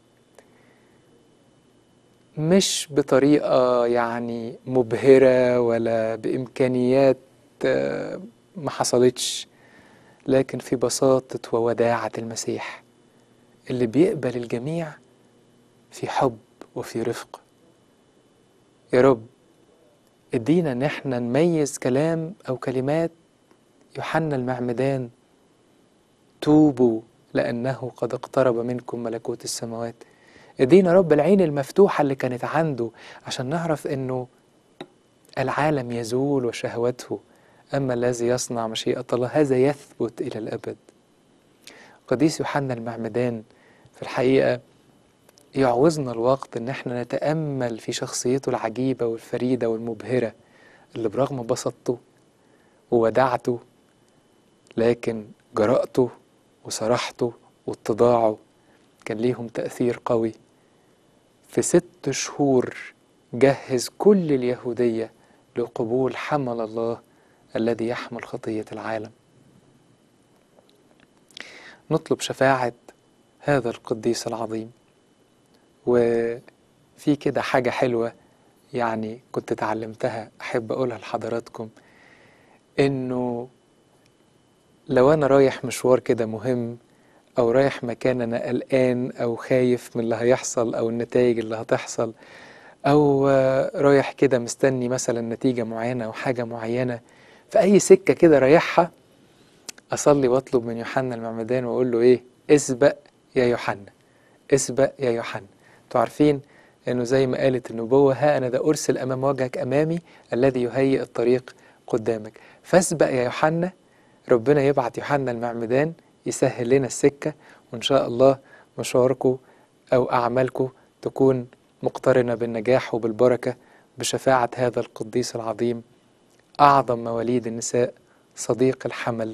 مش بطريقة يعني مبهرة ولا بإمكانيات آه، ما حصلتش لكن في بساطة ووداعة المسيح اللي بيقبل الجميع في حب وفي رفق يا رب ادينا ان احنا نميز كلام او كلمات يوحنا المعمدان توبوا لانه قد اقترب منكم ملكوت السماوات ادينا رب العين المفتوحة اللي كانت عنده عشان نعرف انه العالم يزول وشهوته اما الذي يصنع مشيئة الله هذا يثبت الى الابد قديس يوحنا المعمدان في الحقيقة يعوزنا الوقت ان احنا نتأمل في شخصيته العجيبة والفريدة والمبهرة اللي برغم بساطته وودعته لكن جرأته وصراحته واتضاعه كان ليهم تأثير قوي في ست شهور جهز كل اليهودية لقبول حمل الله الذي يحمل خطية العالم نطلب شفاعة هذا القديس العظيم وفي كده حاجة حلوة يعني كنت اتعلمتها أحب أقولها لحضراتكم إنه لو أنا رايح مشوار كده مهم أو رايح مكان أنا قلقان أو خايف من اللي هيحصل أو النتائج اللي هتحصل أو آه، رايح كده مستني مثلا نتيجة معينة أو حاجة معينة في أي سكة كده رايحها أصلي وأطلب من يوحنا المعمدان وأقول له إيه اسبق يا يوحنا اسبق يا يوحنا انتوا عارفين انه زي ما قالت النبوة ها انا ذا ارسل امام وجهك امامي الذي يهيئ الطريق قدامك فاسبق يا يوحنا ربنا يبعت يوحنا المعمدان يسهل لنا السكة وان شاء الله مشواركم او اعمالكم تكون مقترنة بالنجاح وبالبركة بشفاعة هذا القديس العظيم اعظم مواليد النساء صديق الحمل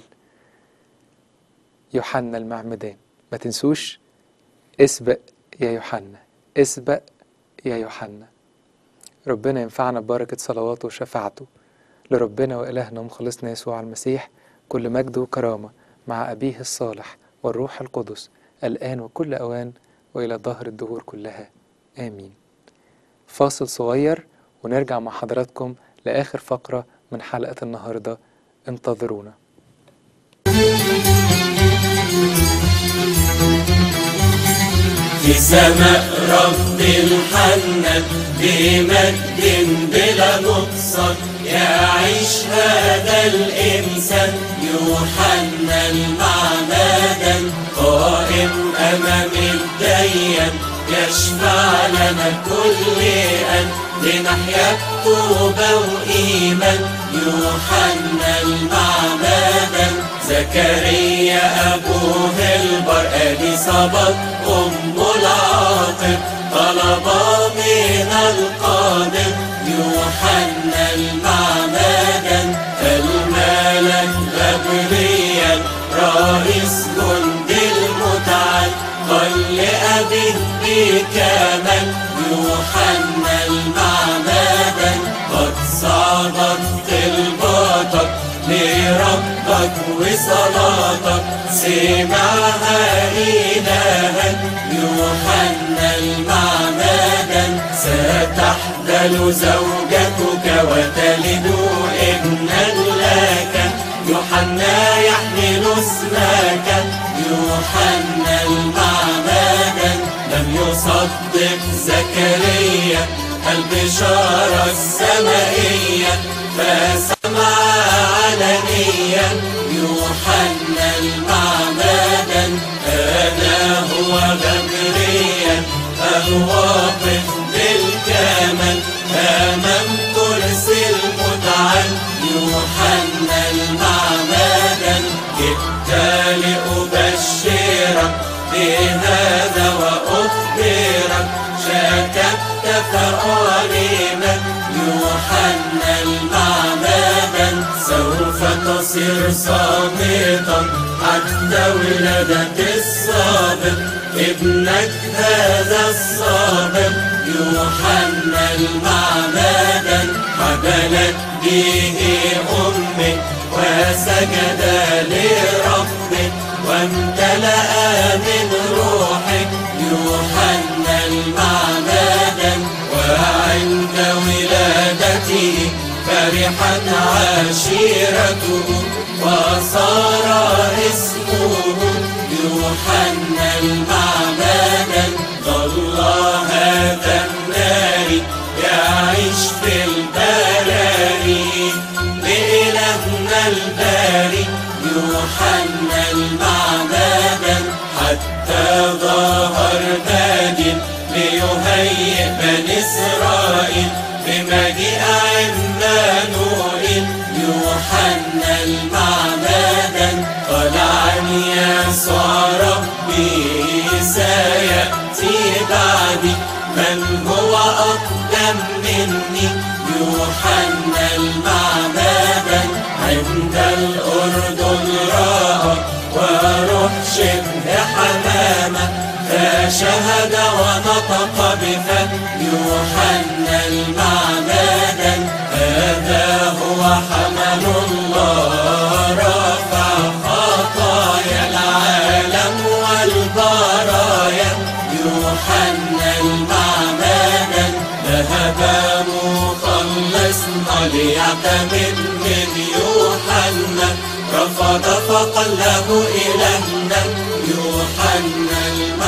يوحنا المعمدان ما تنسوش اسبق يا يوحنا اسبق يا يوحنا ربنا ينفعنا ببركة صلواته وشفاعته لربنا وإلهنا ومخلصنا يسوع المسيح كل مجد وكرامة مع أبيه الصالح والروح القدس الآن وكل أوان وإلى ظهر الدهور كلها آمين فاصل صغير ونرجع مع حضراتكم لآخر فقرة من حلقة النهاردة انتظرونا في سماء رب الحنة بمجد بلا نقصان الإنسان يعيش هذا الإنسان يوحنا المعمدان قائم أمام الديان يشفع لنا كل أن لنحيا بتوبة وإيمان يوحنا المعمدان زكريا أبوه البر أليصابت أمه العاقب طلب من القادر يوحنا المعمدان فالملك غبريل رئيس جند المتعال قال لأبيه بكمال يوحنا المعمدان قد صعدت طلباتك لربك وصلاتك سمعها إلهك يوحنا المعمدان ستحبل زوجتك وتلد ابنا لك يوحنا يحمل اسمك يوحنا المعمدان لم يصدق زكريا البشارة السمائية فسمع علنيا يوحنا المعمدان أنا هو غبريا الواقف بالكمال أمام كرسي المتعال يوحنا المعمدان جئت لأبشرك بهذا وأخبرك شككت فأعلمك يوحنا المعمدان سوف تصير صامتا حتى ولادة الصابر ابنك هذا الصابر يوحنا المعمدان حبلت به أمك وسجد لربك وامتلأ من روحك يوحنا المعمدان وعند ولادته فرحت عشيرته وصار اسمه يوحنا المعمدان ظل هذا النار يعيش في البراري لإلهنا الباري يوحنا المعمدان حتى ظهر بادل ليهيئ بني إسرائيل بمجيء عمانوئيل يوحنا المعمدان قال عن يسوع ربي سيأتي بعدي من هو أقدم مني يوحنا المعمدان عند الأردن رأى وروح شبه حمامة فشهد ونطق بفم يوحنا المعمدان هذا هو حمل الله رفع خطايا العالم والبرايا يوحنا المعمدان ذهب مخلصنا ليعتمد من يوحنا رفض فقال له إلهنا يوحنا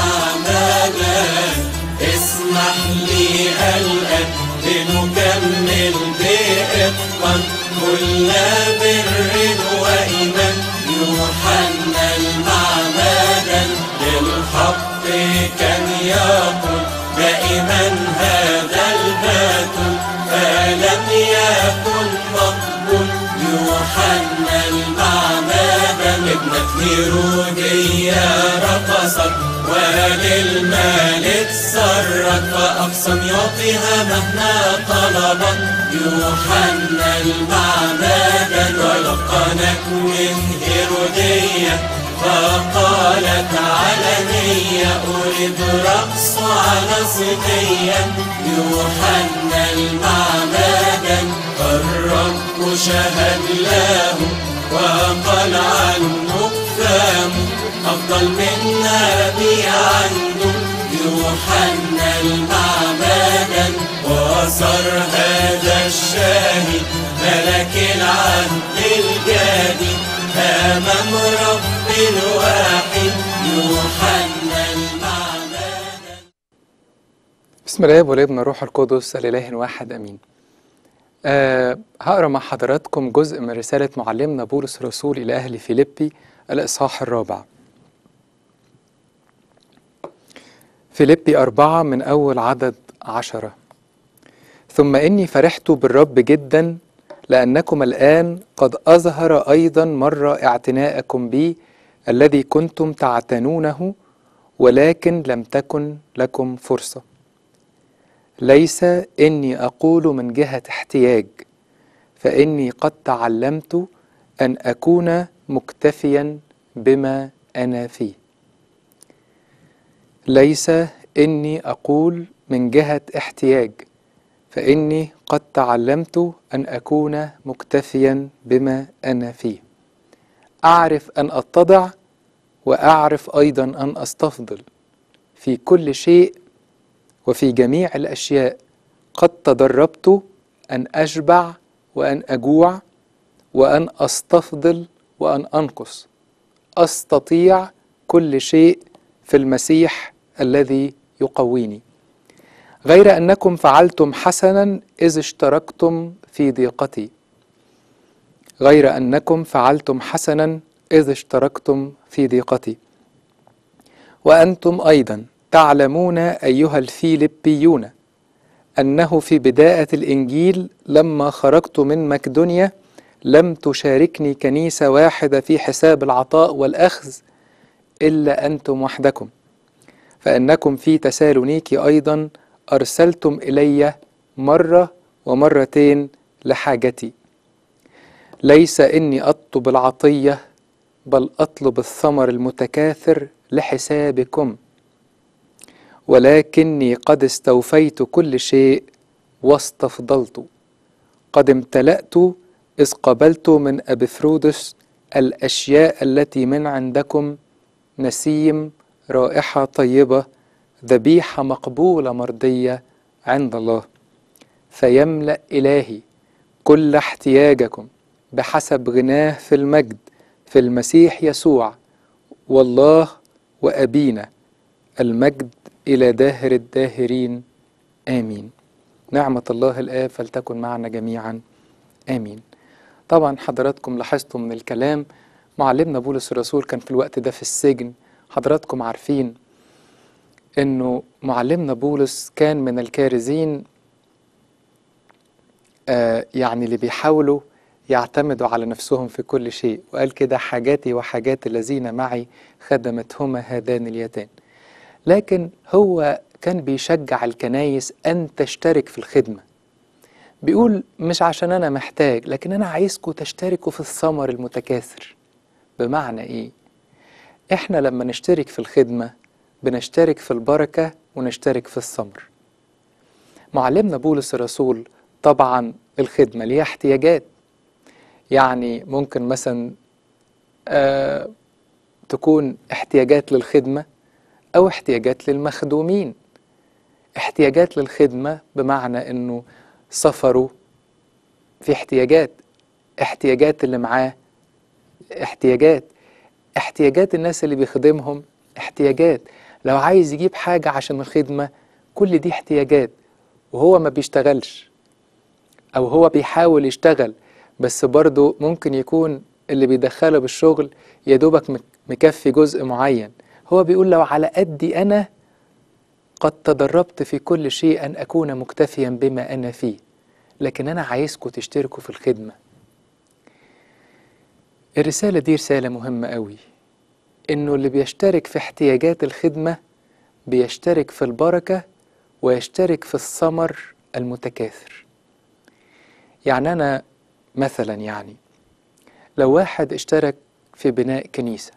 المعمدان اسمح لي الآن لنكمل بإتقان كل بر وإيمان يوحنا المعمدان للحق كان يقول دائما هذا الباتل فلم يكن مقبول يوحنا المعمدان ابنة هيرودية رقصت وللملك سرت فأقسم يعطيها مهما طلبت يوحنا المعمدان ولقنت من هيرودية فقالت علنية أريد رقص على صبية يوحنا المعمدان الرب شهد له وقال عنه فام أفضل من نبي عنده يوحنا المعمدان وصار هذا الشاهد ملك العهد الجديد أمام رب الواحد يوحنا المعمدان بسم الله والابن الروح القدس الإله واحد أمين أه هقرا مع حضراتكم جزء من رسالة معلمنا بولس الرسول إلى أهل فيليبي الإصحاح الرابع فيليبي أربعة من أول عدد عشرة ثم إني فرحت بالرب جدا لأنكم الآن قد أظهر أيضا مرة اعتناءكم بي الذي كنتم تعتنونه ولكن لم تكن لكم فرصة ليس إني أقول من جهة احتياج فإني قد تعلمت أن أكون مكتفيا بما أنا فيه ليس إني أقول من جهة احتياج فإني قد تعلمت أن أكون مكتفيا بما أنا فيه أعرف أن أتضع وأعرف أيضا أن أستفضل في كل شيء وفي جميع الأشياء قد تدربت أن أشبع وأن أجوع وأن أستفضل وأن أنقص أستطيع كل شيء في المسيح الذي يقويني غير أنكم فعلتم حسنا إذ اشتركتم في ضيقتي غير أنكم فعلتم حسنا إذ اشتركتم في ضيقتي وأنتم أيضا تعلمون أيها الفيلبيون أنه في بداية الإنجيل لما خرجت من مقدونيا لم تشاركني كنيسة واحدة في حساب العطاء والأخذ إلا أنتم وحدكم فإنكم في تسالونيكي أيضا أرسلتم إلي مرة ومرتين لحاجتي ليس إني أطلب العطية بل أطلب الثمر المتكاثر لحسابكم ولكني قد استوفيت كل شيء واستفضلت قد امتلأت إذ قبلت من أبفرودس الأشياء التي من عندكم نسيم رائحة طيبة ذبيحة مقبولة مرضية عند الله فيملأ إلهي كل احتياجكم بحسب غناه في المجد في المسيح يسوع والله وأبينا المجد إلى داهر الداهرين آمين نعمة الله الآب فلتكن معنا جميعا آمين طبعا حضراتكم لاحظتم من الكلام معلمنا بولس الرسول كان في الوقت ده في السجن حضراتكم عارفين انه معلمنا بولس كان من الكارزين آه يعني اللي بيحاولوا يعتمدوا على نفسهم في كل شيء وقال كده حاجاتي وحاجات الذين معي خدمتهما هذان اليتان لكن هو كان بيشجع الكنايس أن تشترك في الخدمة بيقول مش عشان أنا محتاج لكن أنا عايزكم تشتركوا في الثمر المتكاثر بمعنى إيه؟ إحنا لما نشترك في الخدمة بنشترك في البركة ونشترك في الثمر معلمنا بولس الرسول طبعا الخدمة ليها احتياجات يعني ممكن مثلا آه تكون احتياجات للخدمة أو احتياجات للمخدومين احتياجات للخدمة بمعنى أنه سفره في احتياجات احتياجات اللي معاه احتياجات احتياجات الناس اللي بيخدمهم احتياجات لو عايز يجيب حاجة عشان الخدمة كل دي احتياجات وهو ما بيشتغلش أو هو بيحاول يشتغل بس برضه ممكن يكون اللي بيدخله بالشغل يا دوبك مكفي جزء معين هو بيقول لو على قدي أنا قد تدربت في كل شيء أن أكون مكتفيا بما أنا فيه لكن أنا عايزكم تشتركوا في الخدمة الرسالة دي رسالة مهمة قوي إنه اللي بيشترك في احتياجات الخدمة بيشترك في البركة ويشترك في الثمر المتكاثر يعني أنا مثلا يعني لو واحد اشترك في بناء كنيسة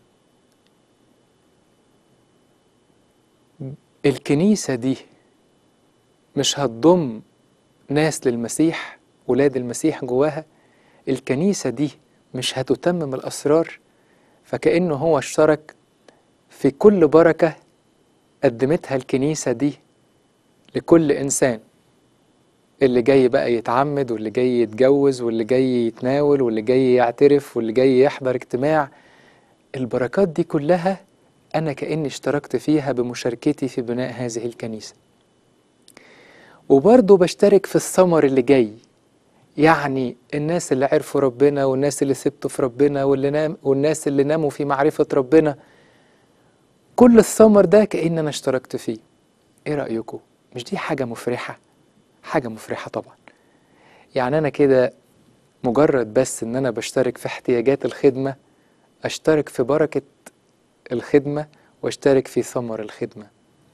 الكنيسة دي مش هتضم ناس للمسيح ولاد المسيح جواها الكنيسة دي مش هتتمم الأسرار فكأنه هو اشترك في كل بركة قدمتها الكنيسة دي لكل إنسان اللي جاي بقى يتعمد واللي جاي يتجوز واللي جاي يتناول واللي جاي يعترف واللي جاي يحضر اجتماع البركات دي كلها أنا كأني اشتركت فيها بمشاركتي في بناء هذه الكنيسة وبرضه بشترك في الثمر اللي جاي يعني الناس اللي عرفوا ربنا والناس اللي ثبتوا في ربنا واللي نام والناس اللي ناموا في معرفة ربنا كل الثمر ده كأن أنا اشتركت فيه إيه رأيكم؟ مش دي حاجة مفرحة؟ حاجة مفرحة طبعا يعني أنا كده مجرد بس إن أنا بشترك في احتياجات الخدمة أشترك في بركة الخدمة واشترك في ثمر الخدمة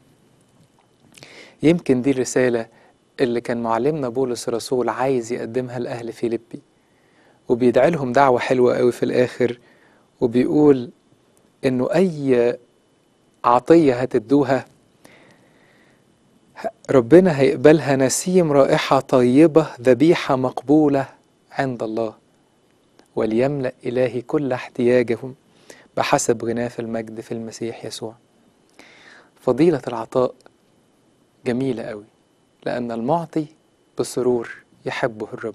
يمكن دي الرسالة اللي كان معلمنا بولس الرسول عايز يقدمها لأهل فيليبي وبيدعي لهم دعوة حلوة قوي في الآخر وبيقول إنه أي عطية هتدوها ربنا هيقبلها نسيم رائحة طيبة ذبيحة مقبولة عند الله وليملأ إلهي كل احتياجهم بحسب غناه في المجد في المسيح يسوع فضيلة العطاء جميلة قوي لأن المعطي بسرور يحبه الرب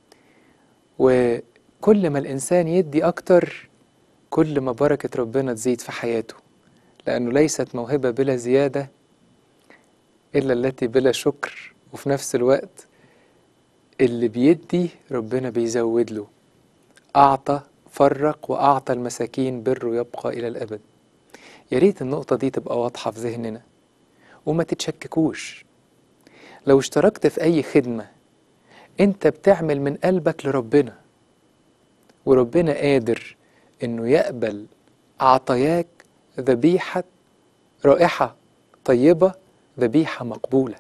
وكل ما الإنسان يدي أكتر كل ما بركة ربنا تزيد في حياته لأنه ليست موهبة بلا زيادة إلا التي بلا شكر وفي نفس الوقت اللي بيدي ربنا بيزود له أعطى فرق وأعطى المساكين بره يبقى إلى الأبد يا ريت النقطة دي تبقى واضحة في ذهننا وما تتشككوش لو اشتركت في أي خدمة أنت بتعمل من قلبك لربنا وربنا قادر إنه يقبل عطاياك ذبيحة رائحة طيبة ذبيحة مقبولة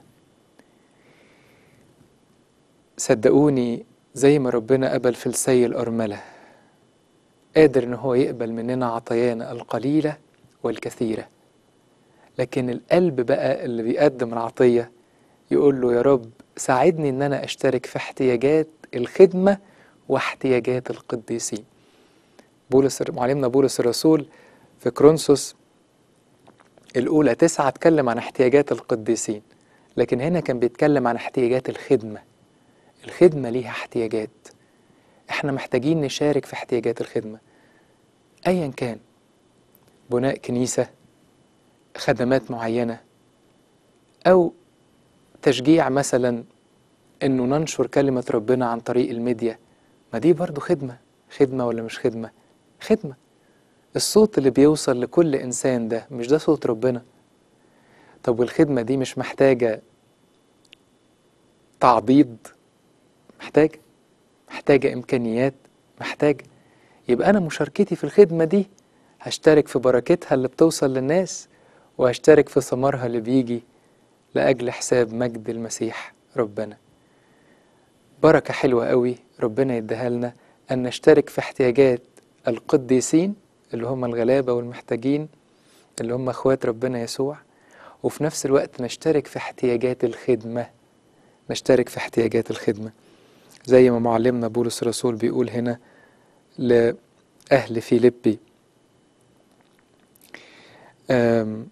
صدقوني زي ما ربنا قبل في السي الأرملة قادر إن هو يقبل مننا عطايانا القليلة والكثيرة لكن القلب بقى اللي بيقدم العطية يقول له يا رب ساعدني إن أنا أشترك في احتياجات الخدمة واحتياجات القديسين بولس معلمنا بولس الرسول في كرونسوس الأولى تسعة اتكلم عن احتياجات القديسين لكن هنا كان بيتكلم عن احتياجات الخدمة الخدمة ليها احتياجات احنا محتاجين نشارك في احتياجات الخدمة أيا كان بناء كنيسة خدمات معينة أو تشجيع مثلا إنه ننشر كلمة ربنا عن طريق الميديا ما دي برضو خدمة خدمة ولا مش خدمة خدمة الصوت اللي بيوصل لكل إنسان ده مش ده صوت ربنا طب والخدمة دي مش محتاجة تعبيض محتاجة محتاجة إمكانيات محتاجة يبقى أنا مشاركتي في الخدمة دي هشترك في بركتها اللي بتوصل للناس وهشترك في ثمرها اللي بيجي لأجل حساب مجد المسيح ربنا بركة حلوة قوي ربنا يديها لنا أن نشترك في احتياجات القديسين اللي هم الغلابة والمحتاجين اللي هم أخوات ربنا يسوع وفي نفس الوقت نشترك في احتياجات الخدمة نشترك في احتياجات الخدمة زي ما معلمنا بولس الرسول بيقول هنا لأهل فيليبي أم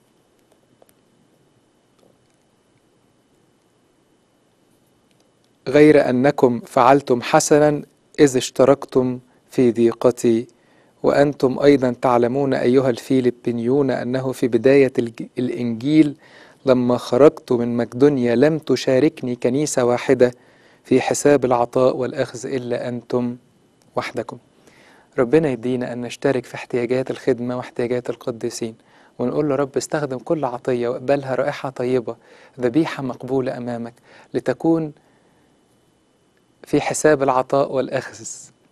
غير أنكم فعلتم حسنا إذ اشتركتم في ضيقتي وأنتم أيضا تعلمون أيها الفيلبينيون أنه في بداية الإنجيل لما خرجت من مقدونيا لم تشاركني كنيسة واحدة في حساب العطاء والأخذ إلا أنتم وحدكم ربنا يدينا أن نشترك في احتياجات الخدمة واحتياجات القديسين ونقول له رب استخدم كل عطية واقبلها رائحة طيبة ذبيحة مقبولة أمامك لتكون في حساب العطاء والأخذ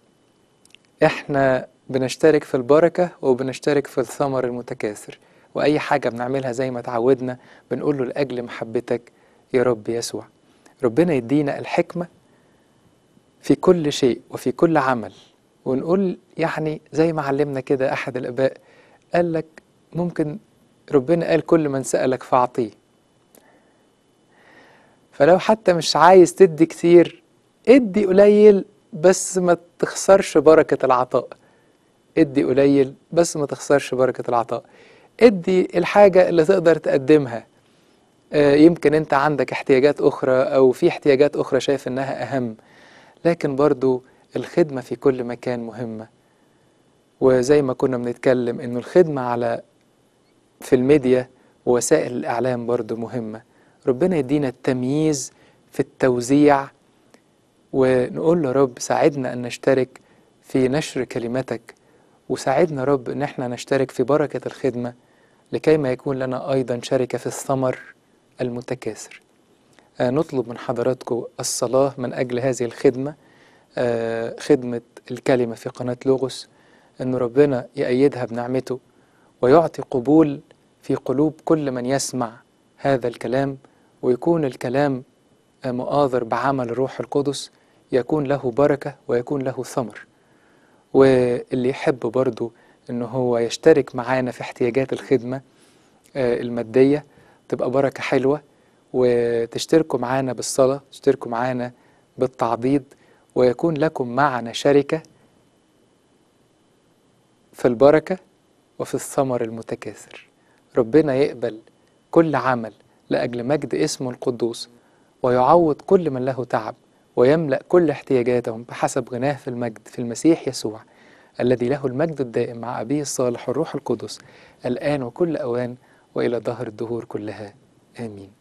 احنا بنشترك في البركة وبنشترك في الثمر المتكاثر وأي حاجة بنعملها زي ما تعودنا بنقول له لأجل محبتك يا رب يسوع ربنا يدينا الحكمة في كل شيء وفي كل عمل ونقول يعني زي ما علمنا كده أحد الآباء قال لك ممكن ربنا قال كل من سألك فأعطيه فلو حتى مش عايز تدي كتير ادي قليل بس ما تخسرش بركة العطاء ادي قليل بس ما تخسرش بركة العطاء ادي الحاجة اللي تقدر تقدمها آه يمكن انت عندك احتياجات اخرى او في احتياجات اخرى شايف انها اهم لكن برضو الخدمة في كل مكان مهمة وزي ما كنا بنتكلم انه الخدمة على في الميديا ووسائل الاعلام برضو مهمة ربنا يدينا التمييز في التوزيع ونقول له رب ساعدنا أن نشترك في نشر كلمتك وساعدنا رب أن احنا نشترك في بركة الخدمة لكي ما يكون لنا أيضا شركة في الثمر المتكاثر آه، نطلب من حضراتكم الصلاة من أجل هذه الخدمة آه، خدمة الكلمة في قناة لوغوس أن ربنا يأيدها بنعمته ويعطي قبول في قلوب كل من يسمع هذا الكلام ويكون الكلام آه، مؤاذر بعمل الروح القدس يكون له بركة ويكون له ثمر واللي يحب برضو أنه هو يشترك معانا في احتياجات الخدمة آه، المادية تبقى بركة حلوة وتشتركوا معانا بالصلاة تشتركوا معانا بالتعضيد ويكون لكم معنا شركة في البركة وفي الثمر المتكاثر ربنا يقبل كل عمل لأجل مجد اسمه القدوس ويعوض كل من له تعب ويملأ كل احتياجاتهم بحسب غناه في المجد في المسيح يسوع الذي له المجد الدائم مع أبيه الصالح والروح القدس الآن وكل أوان وإلى ظهر الدهور كلها آمين